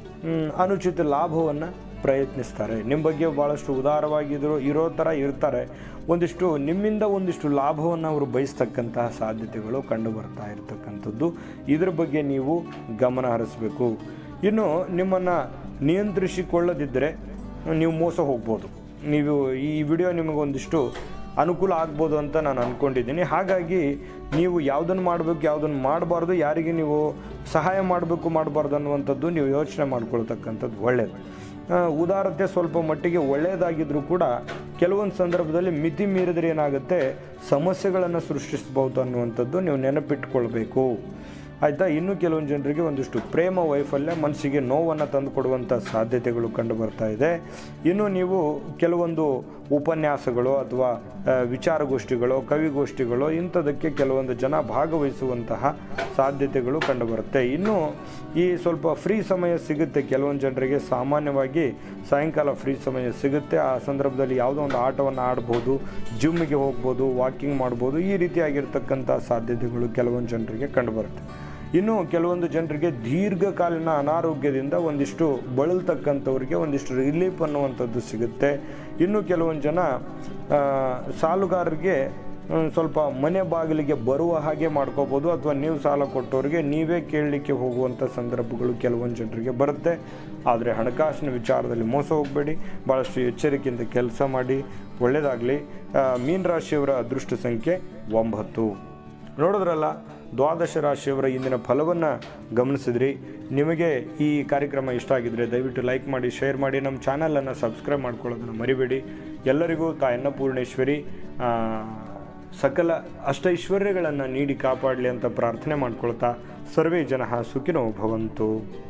ಅನುಚಿತ ಲಾಭವನ್ನು ಪ್ರಯತ್ನಿಸ್ತಾರೆ ನಿಮ್ಮ ಬಗ್ಗೆ ಭಾಳಷ್ಟು ಉದಾರವಾಗಿದ್ರು ಇರೋ ಥರ ಇರ್ತಾರೆ ಒಂದಿಷ್ಟು ನಿಮ್ಮಿಂದ ಒಂದಿಷ್ಟು ಲಾಭವನ್ನು ಅವರು ಬಯಸ್ತಕ್ಕಂತಹ ಸಾಧ್ಯತೆಗಳು ಕಂಡು ಬರ್ತಾ ಇರತಕ್ಕಂಥದ್ದು ಇದ್ರ ಬಗ್ಗೆ ನೀವು ಗಮನ ಹರಿಸಬೇಕು ಇನ್ನು ನಿಮ್ಮನ್ನು ನಿಯಂತ್ರಿಸಿಕೊಳ್ಳದಿದ್ದರೆ ನೀವು ಮೋಸ ಹೋಗ್ಬೋದು ನೀವು ಈ ವಿಡಿಯೋ ನಿಮಗೊಂದಿಷ್ಟು ಅನುಕೂಲ ಆಗ್ಬೋದು ಅಂತ ನಾನು ಅಂದ್ಕೊಂಡಿದ್ದೀನಿ ಹಾಗಾಗಿ ನೀವು ಯಾವುದನ್ನು ಮಾಡಬೇಕು ಯಾವುದನ್ನು ಮಾಡಬಾರ್ದು ಯಾರಿಗೆ ನೀವು ಸಹಾಯ ಮಾಡಬೇಕು ಮಾಡಬಾರ್ದು ಅನ್ನುವಂಥದ್ದು ನೀವು ಯೋಚನೆ ಮಾಡ್ಕೊಳ್ತಕ್ಕಂಥದ್ದು ಒಳ್ಳೆಯದು ಆ, ಉದಾರತೆ ಸ್ವಲ್ಪ ಮಟ್ಟಿಗೆ ಒಳ್ಳೆಯದಾಗಿದ್ದರೂ ಕೂಡ ಕೆಲವೊಂದು ಸಂದರ್ಭದಲ್ಲಿ ಮಿತಿ ಮೀರಿದ್ರೆ ಏನಾಗುತ್ತೆ ಸಮಸ್ಯೆಗಳನ್ನು ಸೃಷ್ಟಿಸ್ಬೋದು ಅನ್ನುವಂಥದ್ದು ನೀವು ನೆನಪಿಟ್ಕೊಳ್ಬೇಕು ಆಯಿತಾ ಇನ್ನು ಕೆಲವೊಂದು ಜನರಿಗೆ ಒಂದಿಷ್ಟು ಪ್ರೇಮ ವೈಫಲ್ಯ ಮನಸ್ಸಿಗೆ ನೋವನ್ನು ತಂದುಕೊಡುವಂಥ ಸಾಧ್ಯತೆಗಳು ಕಂಡು ಬರ್ತಾ ಇದೆ ಇನ್ನು ನೀವು ಕೆಲವೊಂದು ಉಪನ್ಯಾಸಗಳು ಅಥವಾ ಆ, ವಿಚಾರಗೋಷ್ಠಿಗಳು ಕವಿಗೋಷ್ಠಿಗಳು ಇಂಥದಕ್ಕೆ ಕೆಲವೊಂದು ಜನ ಭಾಗವಹಿಸುವಂತಹ ಸಾಧ್ಯತೆಗಳು ಕಂಡುಬರುತ್ತೆ ಇನ್ನು ಈ ಸ್ವಲ್ಪ ಫ್ರೀ ಸಮಯ ಸಿಗುತ್ತೆ ಕೆಲವೊಂದು ಜನರಿಗೆ ಸಾಮಾನ್ಯವಾಗಿ ಸಾಯಂಕಾಲ ಫ್ರೀ ಸಮಯ ಸಿಗುತ್ತೆ ಆ ಸಂದರ್ಭದಲ್ಲಿ ಯಾವುದೋ ಒಂದು ಆಟವನ್ನು ಆಡ್ಬೋದು ಜಿಮ್ಮಿಗೆ ಹೋಗ್ಬೋದು ವಾಕಿಂಗ್ ಮಾಡ್ಬೋದು ಈ ರೀತಿಯಾಗಿರ್ತಕ್ಕಂಥ ಸಾಧ್ಯತೆಗಳು ಕೆಲವೊಂದು ಜನರಿಗೆ ಕಂಡುಬರುತ್ತೆ ಇನ್ನು ಕೆಲವೊಂದು ಜನರಿಗೆ ದೀರ್ಘಕಾಲೀನ ಅನಾರೋಗ್ಯದಿಂದ ಒಂದಿಷ್ಟು ಬಳಲ್ತಕ್ಕಂಥವ್ರಿಗೆ ಒಂದಿಷ್ಟು ರಿಲೀಫ್ ಅನ್ನುವಂಥದ್ದು ಸಿಗುತ್ತೆ ಇನ್ನು ಕೆಲವೊಂದು ಜನ ಆ, ಸಾಲುಗಾರರಿಗೆ ಮ್, ಸ್ವಲ್ಪ ಮನೆ ಬಾಗಿಲಿಗೆ ಬರುವ ಹಾಗೆ ಮಾಡ್ಕೋಬೋದು ಅಥವಾ ನೀವು ಸಾಲ ಕೊಟ್ಟವ್ರಿಗೆ ನೀವೇ ಕೇಳಲಿಕ್ಕೆ ಹೋಗುವಂಥ ಸಂದರ್ಭಗಳು ಕೆಲವೊಂದು ಜನರಿಗೆ ಬರುತ್ತೆ ಆದರೆ ಹಣಕಾಸಿನ ವಿಚಾರದಲ್ಲಿ ಮೋಸ ಹೋಗಬೇಡಿ ಭಾಳಷ್ಟು ಎಚ್ಚರಿಕೆಯಿಂದ ಕೆಲಸ ಮಾಡಿ ಒಳ್ಳೆಯದಾಗಲಿ ಮೀನ ರಾಶಿಯವರ ಅದೃಷ್ಟ ಸಂಖ್ಯೆ ಒಂಬತ್ತು ನೋಡಿದ್ರಲ್ಲ ದ್ವಾದಶ ರಾಶಿಯವರ ಇಂದಿನ ಫಲವನ್ನು ಗಮನಿಸಿದ್ರಿ ನಿಮಗೆ ಈ ಕಾರ್ಯಕ್ರಮ ಇಷ್ಟ ಆಗಿದ್ರೆ ದಯವಿಟ್ಟು ಲೈಕ್ ಮಾಡಿ ಶೇರ್ ಮಾಡಿ ನಮ್ಮ ಚಾನಲನ್ನು ಸಬ್ಸ್ಕ್ರೈಬ್ ಮಾಡ್ಕೊಳ್ಳೋದನ್ನು ಮರಿಬೇಡಿ ಎಲ್ಲರಿಗೂ ತಾಯನ್ನ ಪೂರ್ಣೇಶ್ವರಿ ಆ, ಸಕಲ ಅಷ್ಟೈಶ್ವರ್ಯಗಳನ್ನು ನೀಡಿ ಕಾಪಾಡಲಿ ಅಂತ ಪ್ರಾರ್ಥನೆ ಮಾಡ್ಕೊಳ್ತಾ ಸರ್ವೇ ಜನ ಸುಖಿನೋ ಭವಂತು